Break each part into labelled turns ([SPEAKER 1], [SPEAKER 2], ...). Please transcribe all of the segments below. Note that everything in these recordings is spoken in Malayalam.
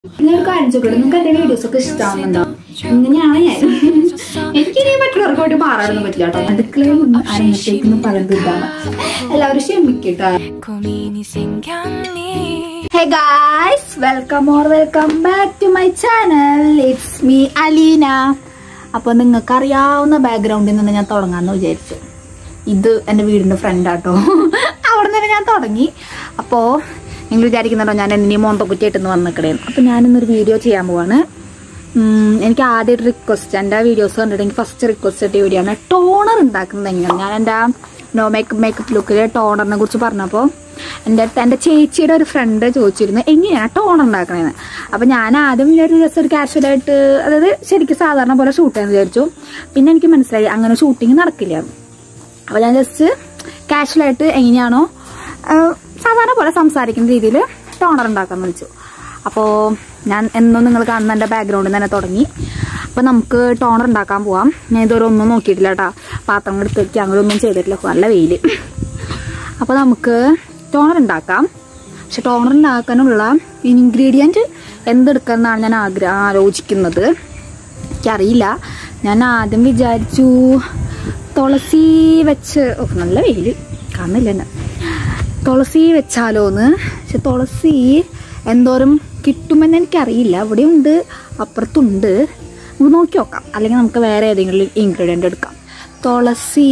[SPEAKER 1] നിങ്ങൾക്ക് കാര്യം ചോദിക്കട്ടെ നിങ്ങൾക്ക് എന്റെ വീഡിയോസ് ഒക്കെ ഇഷ്ടമാവുന്നുണ്ടോ ഇങ്ങനെയാണ് ഞാൻ എനിക്കിനി മറ്റുള്ളവർക്ക് വേണ്ടി മാറാനൊന്നും പറ്റില്ല കേട്ടോ അടുക്കളയിൽ നിന്ന് അരങ്ങത്തേക്കൊന്നും പറയുന്നത് ഇതാണ് എല്ലാവരും ക്ഷമിക്കട്ടോ
[SPEAKER 2] 고민이 생겼니
[SPEAKER 1] hey guys welcome or welcome back to my channel it's me Aleena അപ്പോൾ നിങ്ങൾക്ക് അറിയാവുന്ന ബാക്ക്ഗ്രൗണ്ടിൽ നിന്ന് ഞാൻ തുടങ്ങാമെന്ന് വിചാരിച്ചു ഇത് എൻ്റെ വീടിൻ്റെ ഫ്രണ്ടാട്ടോ അവിടെ നിന്ന് ഞാൻ തുടങ്ങി അപ്പോൾ നിങ്ങൾ വിചാരിക്കുന്നുണ്ടോ ഞാൻ എന്നെ മോന്തക്കുറ്റിയായിട്ടെന്ന് വന്നിക്കടേന്ന് അപ്പോൾ ഞാനിന്നൊരു വീഡിയോ ചെയ്യാൻ പോവാണ് ഉം, എനിക്ക് ആദ്യം ഒരു റിക്വസ്റ്റ് എൻ്റെ വീഡിയോസ് കണ്ടിട്ട് എനിക്ക് ഫസ്റ്റ് റിക്വസ്റ്റ് കിട്ടിയ വീഡിയോ ആണ് ടോണർ ഉണ്ടാക്കുന്നത് എങ്ങനെയാണ് ഞാൻ എൻ്റെ നോ മേക്കപ്പ് മേക്കപ്പ് ലുക്കിൽ ടോണറിനെ കുറിച്ച് പറഞ്ഞപ്പോൾ എൻ്റെ അടുത്ത് എൻ്റെ ചേച്ചിയുടെ ഒരു ഫ്രണ്ട് ചോദിച്ചിരുന്നു എങ്ങനെയാണ് ടോണർ ഉണ്ടാക്കണേന്ന് അപ്പം ഞാൻ ആദ്യം ഒരു ജസ്റ്റ് ഒരു കാഷ്വലായിട്ട് അതായത് ശരിക്കും സാധാരണ പോലെ ഷൂട്ട് ചെയ്യാന്ന് വിചാരിച്ചു പിന്നെ എനിക്ക് മനസ്സിലായി അങ്ങനെ ഷൂട്ടിങ് നടക്കില്ല അപ്പോൾ ഞാൻ ജസ്റ്റ് കാഷ്വലായിട്ട് എങ്ങനെയാണോ ആ, സാധാരണ പോലെ സംസാരിക്കുന്ന രീതിയിൽ ടോണർ ഉണ്ടാക്കാമെന്ന് വെച്ചു അപ്പോൾ ഞാൻ എന്നും നിങ്ങൾ കാണുന്ന എൻ്റെ ബാക്ക്ഗ്രൗണ്ടിൽ തന്നെ തുടങ്ങി അപ്പോൾ നമുക്ക് ടോണർ ഉണ്ടാക്കാൻ പോവാം ഞാൻ ഇതുവരെ ഒന്നും നോക്കിയിട്ടില്ല കേട്ടോ പാത്രം എടുത്ത് വെക്കുക അങ്ങനെ ഒന്നും ചെയ്തിട്ടില്ല നല്ല വെയിൽ അപ്പോൾ നമുക്ക് ടോണർ ഉണ്ടാക്കാം പക്ഷെ ടോണർ ഉണ്ടാക്കാനുള്ള ഇൻഗ്രീഡിയൻറ്റ് എന്തെടുക്കാമെന്നാണ് ഞാൻ ആഗ്രഹ ആലോചിക്കുന്നത് എനിക്കറിയില്ല ഞാൻ ആദ്യം വിചാരിച്ചു തുളസി വെച്ച് ഓ നല്ല വെയിൽ കാണുന്നില്ല എന്നെ തുളസി വെച്ചാലോന്ന് പക്ഷെ തുളസി എന്തോരം കിട്ടുമെന്ന് എനിക്കറിയില്ല ഇവിടെ ഉണ്ട് അപ്പുറത്തുണ്ട് നമുക്ക് നോക്കി നോക്കാം അല്ലെങ്കിൽ നമുക്ക് വേറെ ഏതെങ്കിലും ഇൻഗ്രീഡിയൻ്റ് എടുക്കാം തുളസി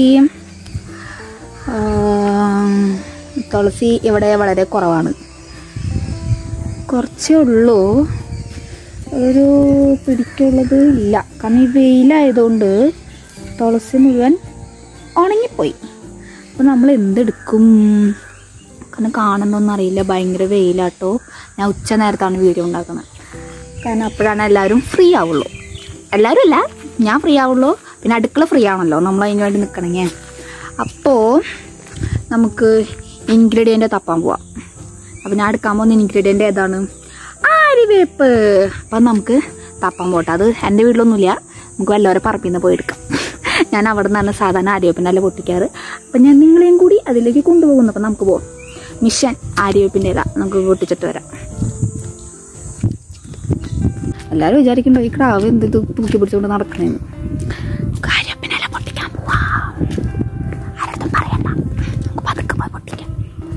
[SPEAKER 1] ആം, തുളസി ഇവിടെ വളരെ കുറവാണ് കുറച്ചേ ഉള്ളൂ ഒരു പിടിക്കുള്ളത് ഇല്ല കാരണം ഈ വെയിലായതുകൊണ്ട് തുളസി മുഴുവൻ ഉണങ്ങിപ്പോയി അപ്പോൾ നമ്മൾ എന്തെടുക്കും കാരണം കാണുന്നൊന്നും അറിയില്ല ഭയങ്കര വെയിലാട്ടോ ഞാൻ ഉച്ച നേരത്താണ് വീഡിയോ ഉണ്ടാക്കുന്നത് കാരണം അപ്പോഴാണ് എല്ലാവരും ഫ്രീ ആവുള്ളൂ എല്ലാവരും അല്ല ഞാൻ ഫ്രീ ആവുള്ളൂ പിന്നെ അടുക്കള ഫ്രീ ആണല്ലോ നമ്മൾ അതിന് വേണ്ടി നിൽക്കണമെങ്കിൽ അപ്പോൾ നമുക്ക് ഇൻഗ്രീഡിയൻ്റ് തപ്പാൻ പോവാം അപ്പം ഞാൻ എടുക്കാൻ പോകുന്ന ഇൻഗ്രീഡിയൻ്റ് ഏതാണ് ആര്യവേപ്പ് അപ്പം നമുക്ക് തപ്പാൻ പോട്ടെ അത് എൻ്റെ വീട്ടിലൊന്നുമില്ല നമുക്ക് വല്ലവരെ പറമ്പിൽ നിന്ന് പോയി എടുക്കാം ഞാൻ അവിടെ നിന്നാണ് സാധാരണ ആര്യവേപ്പിൻ്റെ അല്ല പൊട്ടിക്കാറ് അപ്പം ഞാൻ നിങ്ങളെയും കൂടി അതിലേക്ക് കൊണ്ടുപോകുന്നു അപ്പം നമുക്ക് പോവാം മിഷൻ ആര്യവേപ്പിൻ്റെ ഇതാ നമുക്ക് പൊട്ടിച്ചിട്ട് വരാം എല്ലാവരും വിചാരിക്കണ്ടോ ഈ ക്രാവ് എന്ത് ഇത് തൂക്കി പിടിച്ചുകൊണ്ട് നടക്കണേന്ന് ആര്യവേപ്പിൻ്റെ ഇല പൊട്ടിക്കാൻ പോവാ ആരും പറയണ്ട നമുക്ക് പതുക്കെ പോയി പൊട്ടിക്കാം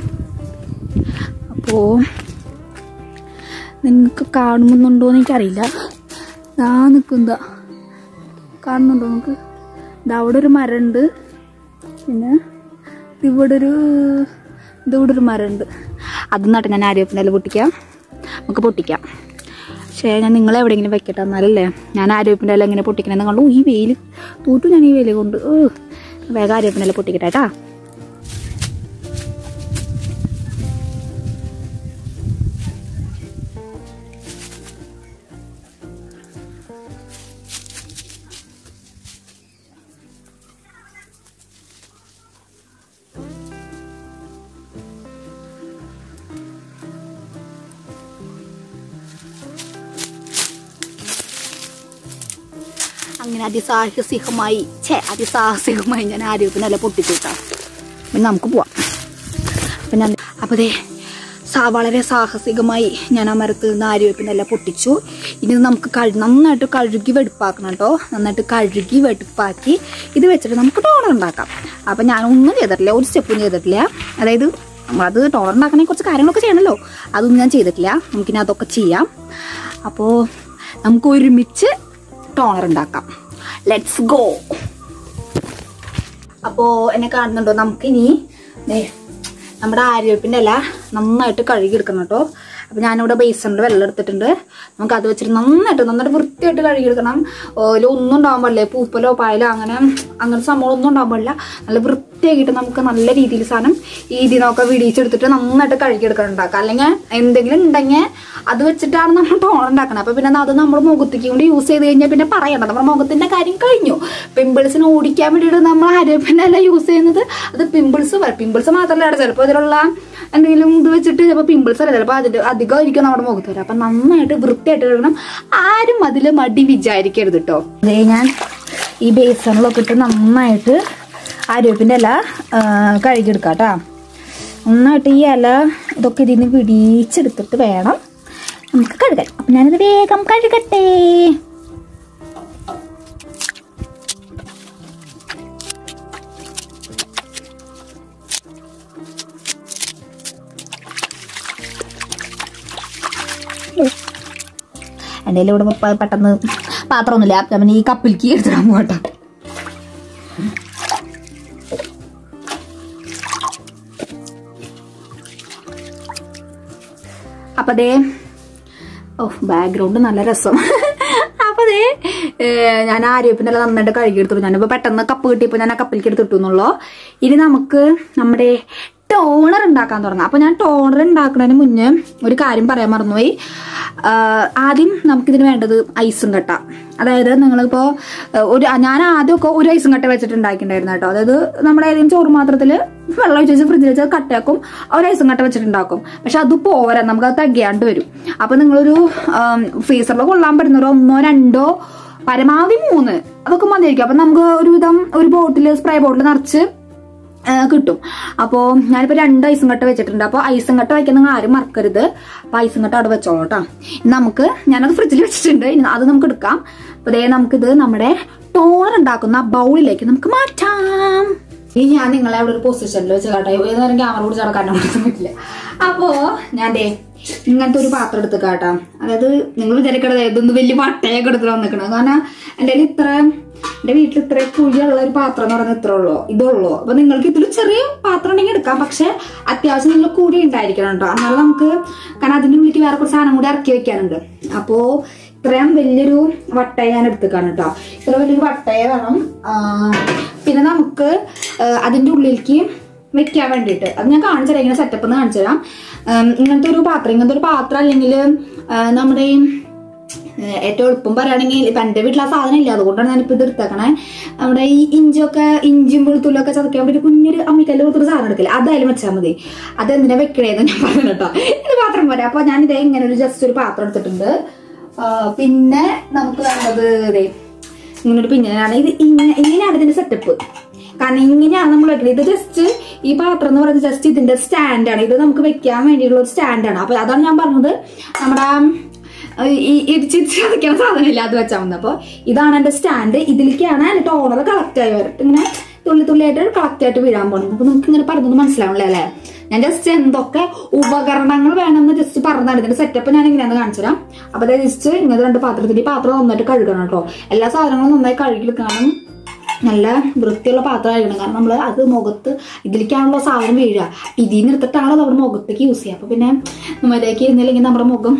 [SPEAKER 1] അപ്പോൾ നിങ്ങൾക്ക് കാണുന്നുണ്ടോ എന്ന് എനിക്കറിയില്ല ദാ നിൽക്കുന്നതാ കാണുന്നുണ്ടോ നമുക്ക് ദാ അവിടെ ഒരു മരമുണ്ട് പിന്നെ ഇവിടെ ഒരു ഇതിവിടെ ഒരു മരമുണ്ട് അത് നട്ട് ഞാൻ ആരോഗ്യത്തിൻ്റെ പൊട്ടിക്കാം നമുക്ക് പൊട്ടിക്കാം പക്ഷേ ഞാൻ നിങ്ങളെ എവിടെയെങ്കിലും വെക്കട്ടെ എന്നാലല്ലേ ഞാൻ ആരോഗ്യത്തിൻ്റെ ഇല എങ്ങനെ പൊട്ടിക്കണമെന്ന് കണ്ടു ഈ വെയിൽ തൂട്ടു ഞാൻ ഈ വെയിൽ കൊണ്ട് ഓ വേഗം ആരോഗ്യത്തിൻ്റെ ഇല പൊട്ടിക്കട്ടെ കേട്ടാ അങ്ങനെ അതിസാഹസികമായി ഛേ അതിസാഹസികമായി ഞാൻ ആരോഗ്യത്തിനല്ല പൊട്ടിച്ചിട്ടാ പിന്നെ നമുക്ക് പോവാം അപ്പം ഞാൻ അപ്പോൾ ദേ സാ വളരെ സാഹസികമായി ഞാൻ ആ മരത്തിൽ നിന്ന് ആരോഗ്യത്തിനെല്ലാം പൊട്ടിച്ചു ഇനി ഇത് നമുക്ക് കഴു നന്നായിട്ട് കഴുകി വെടുപ്പാക്കണം കേട്ടോ നന്നായിട്ട് കഴുകി വെടുപ്പാക്കി ഇത് വെച്ചിട്ട് നമുക്ക് ടോണർ ഉണ്ടാക്കാം അപ്പം ഞാൻ ഒന്നും ചെയ്തിട്ടില്ല ഒരു സ്റ്റെപ്പും ചെയ്തിട്ടില്ല അതായത് അത് ടോണർ ഉണ്ടാക്കണമെങ്കിൽ കുറച്ച് കാര്യങ്ങളൊക്കെ ചെയ്യണമല്ലോ അതൊന്നും ഞാൻ ചെയ്തിട്ടില്ല നമുക്കിനി അതൊക്കെ ചെയ്യാം അപ്പോൾ നമുക്ക് ഒരുമിച്ച് ടോണർ ഉണ്ടാക്കാം ലെറ്റ്സ് ഗോ അപ്പോൾ എന്നെ കാണുന്നുണ്ടോ നമുക്കിനി ദേ നമ്മുടെ ആര്യവേപ്പിൻ്റെ ഇല നന്നായിട്ട് കഴുകിയെടുക്കണം കേട്ടോ അപ്പോൾ ഞാനിവിടെ ബേസണിൽ വെള്ളം എടുത്തിട്ടുണ്ട് നമുക്ക് അത് വെച്ചിട്ട് നന്നായിട്ട് നന്നായിട്ട് വൃത്തിയായിട്ട് കഴുകിയെടുക്കണം ഓല ഒന്നും ഉണ്ടാവാൻ പാടില്ല പൂപ്പലോ പായലോ അങ്ങനെ അങ്ങനെ സംഭവം ഒന്നും ഉണ്ടാവാൻ പാടില്ല നല്ല വൃത്തിയാക്കിയിട്ട് നമുക്ക് നല്ല രീതിയിൽ സാധനം ഈ ഇതിനൊക്കെ വിടിയിച്ചെടുത്തിട്ട് നന്നായിട്ട് കഴുകിയെടുക്കണം ഉണ്ടാക്കാം അല്ലെങ്കിൽ എന്തെങ്കിലും ഉണ്ടെങ്കിൽ അത് വെച്ചിട്ടാണ് നമ്മൾ ടോൺ ഉണ്ടാക്കണം അപ്പോൾ പിന്നെ അത് നമ്മൾ മുഖത്തേക്ക് കൊണ്ട് യൂസ് ചെയ്ത് കഴിഞ്ഞാൽ പിന്നെ പറയണ്ട നമ്മുടെ മുഖത്തിന്റെ കാര്യം കഴിഞ്ഞു പിമ്പിൾസിനെ ഓടിക്കാൻ വേണ്ടിയിട്ട് നമ്മൾ ആരോഗ്യപ്പിൻ്റെ എല്ലാം യൂസ് ചെയ്യുന്നത് അത് പിമ്പിൾസ് വരും പിമ്പിൾസ് മാത്രമല്ല ചിലപ്പോൾ ഇതിലുള്ള എന്തെങ്കിലും ഇത് വെച്ചിട്ട് ചിലപ്പോൾ പിമ്പിൾസ് അല്ല ചിലപ്പോൾ അതിന്റെ അധികമായിരിക്കും നമ്മുടെ മുഖത്ത് വരും അപ്പം നന്നായിട്ട് വൃത്തിയായിട്ട് കഴുകണം ആരും അതിൽ മടി വിചാരിക്കരുത് കേട്ടോ അതേ ഞാൻ ഈ ബേസണിലൊക്കെ ഇട്ട് നന്നായിട്ട് ആരോഗ്യത്തിൻ്റെ ഇല ആ, കഴുകിയെടുക്കാം കേട്ടോ നന്നായിട്ട് ഈ ഇല ഇതൊക്കെ ഇതിന് പിടിച്ചെടുത്തിട്ട് വേണം നമുക്ക് കഴുകാം അപ്പൊ ഞാനിത് വേഗം കഴുകട്ടെ എൻ്റെ കയ്യിൽ ഇവിടെ പ- പെട്ടെന്ന് പാത്രമൊന്നുമില്ല അപ്പം ഞാൻ ഈ കപ്പിലേക്ക് എടുത്തിടാൻ പോകട്ടെ അപ്പൊ ദേ ഓ ബാക്ക്ഗ്രൗണ്ട് നല്ല രസം അപ്പൊ ദേ ഏ, ഞാൻ ആര്യപ്പിന്റെ നന്നായിട്ട് കഴുകി എടുത്തു ഞാനിപ്പോ പെട്ടെന്ന് കപ്പ് കിട്ടിയപ്പോ ഞാൻ ആ കപ്പിലേക്ക് എടുത്തിട്ടു എന്നുള്ളൂ ഇനി നമുക്ക് നമ്മുടെ ടോണർ ഉണ്ടാക്കാൻ തുടങ്ങാം അപ്പൊ ഞാൻ ടോണർ ഉണ്ടാക്കുന്നതിന് മുന്നേ ഒരു കാര്യം പറയാൻ മറന്നുപോയി ആ, ആദ്യം നമുക്കിതിന് വേണ്ടത് ഐസും കട്ട അതായത് നിങ്ങളിപ്പോ ഏ, ഒരു ഞാൻ ആദ്യമൊക്കെ ഒരു ഐസും കട്ട വെച്ചിട്ട് ഉണ്ടാക്കിയിട്ടുണ്ടായിരുന്നു കേട്ടോ അതായത് നമ്മുടെ ഏതെങ്കിലും ചോറ് മാത്രത്തില് വെള്ളം ഒഴിച്ച് വെച്ച് ഫ്രിഡ്ജിൽ വെച്ച് കട്ടയാക്കും ഒരു ഐസും കട്ട വെച്ചിട്ടുണ്ടാക്കും പക്ഷെ അത് പോരാ നമുക്ക് അത് തികയാണ്ട് വരും അപ്പൊ നിങ്ങളൊരു ഫ്രീസറിൽ കൊള്ളാൻ പറ്റുന്ന ഒരു ഒന്നോ രണ്ടോ പരമാവധി മൂന്ന് അതൊക്കെ മതിയായിരിക്കും അപ്പൊ നമുക്ക് ഒരുവിധം ഒരു ബോട്ടിൽ സ്പ്രേ ബോട്ടിൽ നിറച്ച് ആ, കിട്ടും അപ്പോ ഞാനിപ്പോ രണ്ട് ഐസും കട്ട വെച്ചിട്ടുണ്ട് അപ്പൊ ഐസും കട്ട വയ്ക്കാൻ നിങ്ങൾ ആരും മറക്കരുത് അപ്പൊ ഐസും കട്ട അവിടെ വെച്ചോളൂ കേട്ടോ ഇനി നമുക്ക് ഞാനത് ഫ്രിഡ്ജിൽ വെച്ചിട്ടുണ്ട് ഇനി അത് നമുക്ക് എടുക്കാം അപ്പൊ ദേ നമുക്കിത് നമ്മുടെ ടോണർ ഉണ്ടാക്കുന്ന ബൗളിലേക്ക് നമുക്ക് മാറ്റാം ഇനി ഞാൻ നിങ്ങളെ അവിടെ ഒരു പൊസിഷനിൽ വെച്ച് കേട്ടോ ഏത് നേരം ക്യാമറ പിടിച്ച് നടക്കാൻ പറ്റില്ല അപ്പോ ഞാൻ ദേ ഇങ്ങനത്തെ ഒരു പാത്രം എടുത്ത് കാട്ടാ അതായത് നിങ്ങൾ വിചാരിക്കണത് ഇതൊന്ന് വലിയ വട്ടയൊക്കെ എടുത്തിട്ട് വന്നിക്കണം കാരണം എൻ്റെ കയ്യിൽ ഇത്ര എന്റെ വീട്ടിൽ ഇത്ര കുഴിയുള്ള ഒരു പാത്രം എന്ന് പറയുന്നത് ഇത്ര ഉള്ളൂ ഇതുള്ളൂ അപ്പൊ നിങ്ങൾക്ക് ഇതിൽ ചെറിയ പാത്രം ഉണ്ടെങ്കിൽ എടുക്കാം പക്ഷെ അത്യാവശ്യം നല്ല കൂടി ഉണ്ടായിരിക്കണം കേട്ടോ എന്നാലും നമുക്ക് കാരണം അതിന്റെ ഉള്ളിലേക്ക് വേറെ കുറച്ച് സാധനം കൂടി ഇറക്കി വെക്കാനുണ്ട് അപ്പോ ഇത്രയും വലിയൊരു വട്ടയ ഞാൻ എടുത്തേക്കാണ് കേട്ടോ ഇത്ര വലിയൊരു വട്ടയ വേണം ആ, പിന്നെ നമുക്ക് ആ, അതിന്റെ ഉള്ളിലേക്ക് വെക്കാൻ വേണ്ടിയിട്ട് അത് ഞാൻ കാണിച്ചു തരാം ഇങ്ങനെ സെറ്റപ്പ് എന്ന് കാണിച്ചു തരാം ഉം, ഇങ്ങനത്തെ ഒരു പാത്രം ഇങ്ങനത്തെ ഒരു പാത്രം അല്ലെങ്കിൽ നമ്മുടെ ഈ ഏഹ് ഏറ്റവും എളുപ്പം പറയുകയാണെങ്കിൽ ഇപ്പൊ എന്റെ വീട്ടിൽ ആ സാധനം ഇല്ല അതുകൊണ്ടാണ് ഞാനിപ്പോ ഇത് എടുത്തേക്കണേ നമ്മുടെ ഈ ഇഞ്ചിയൊക്കെ ഇഞ്ചിയും വെളുത്തുള്ളൊക്കെ ചതയ്ക്കാൻ വേണ്ടി ഒരു കുഞ്ഞൊരു അമ്മിക്കല്ല് കൊടുത്തൊരു സാധനം എടുക്കില്ല അതായാലും വെച്ചാൽ മതി അത് എന്തിനാ വെക്കണേന്ന് ഞാൻ പറഞ്ഞു കേട്ടോ ഇത് പാത്രം പോരാ അപ്പൊ ഞാൻ ഇതേ ഇങ്ങനെ ഒരു ജസ്റ്റ് ഒരു പാത്രം എടുത്തിട്ടുണ്ട് ആ, പിന്നെ നമുക്ക് വേണ്ടത് ഇതേ ഇങ്ങനെ ഒരു പിഞ്ഞനാണ് ഇത് ഇങ്ങനെ ഇങ്ങനെയാണ് ഇതിന്റെ സെറ്റപ്പ് കാരണം ഇങ്ങനെയാണ് നമ്മൾ വെക്കുന്നത് ഇത് ജസ്റ്റ് ഈ പാത്രം എന്ന് പറയുന്നത് ജസ്റ്റ് ഇതിന്റെ സ്റ്റാൻഡാണ് ഇത് നമുക്ക് വെക്കാൻ വേണ്ടിയിട്ടുള്ള ഒരു സ്റ്റാൻഡാണ് അപ്പൊ അതാണ് ഞാൻ പറഞ്ഞത് നമ്മുടെ ആ, ഈ ഇടിച്ചിരിച്ച് വെക്കുന്ന സാധനമില്ല അത് വെച്ചാൽ മതി അപ്പൊ ഇതാണ് എന്റെ സ്റ്റാൻഡ് ഇതിലേക്കാണ് എന്റെ ടോണർ കളക്ട് ആയി വരട്ടെ ഇങ്ങനെ തുള്ളി തുള്ളിയായിട്ട് കളക്ട് ആയിട്ട് വീഴാൻ പോകുന്നത് അപ്പൊ നിങ്ങൾക്ക് ഇങ്ങനെ പറഞ്ഞത് മനസ്സിലാവണല്ലേ അല്ലേ ഞാൻ ജസ്റ്റ് എന്തൊക്കെ ഉപകരണങ്ങൾ വേണമെന്ന് ജസ്റ്റ് പറഞ്ഞതാണ് ഇതിന്റെ സെറ്റപ്പ് ഞാൻ ഇങ്ങനെയാണ് കാണിച്ചുതരാം അപ്പൊ ജസ്റ്റ് ഇങ്ങനത്തെ രണ്ട് പാത്രത്തിൽ ഈ പാത്രം നന്നായിട്ട് കഴുകണം കേട്ടോ എല്ലാ സാധനങ്ങളും നന്നായി കഴുകിയെടുക്കണം നല്ല വൃത്തിയുള്ള പാത്രം ആയിരിക്കണം കാരണം നമ്മൾ അത് മുഖത്ത് ഇതിലേക്കാണല്ലോ സാധനം വീഴുക ഇതിൽ നിന്ന് എടുത്തിട്ടാണല്ലോ നമ്മുടെ മുഖത്തേക്ക് യൂസ് ചെയ്യുക അപ്പൊ പിന്നെ നമ്മളിലേക്ക് ഇരുന്നില്ലെങ്കിൽ നമ്മുടെ മുഖം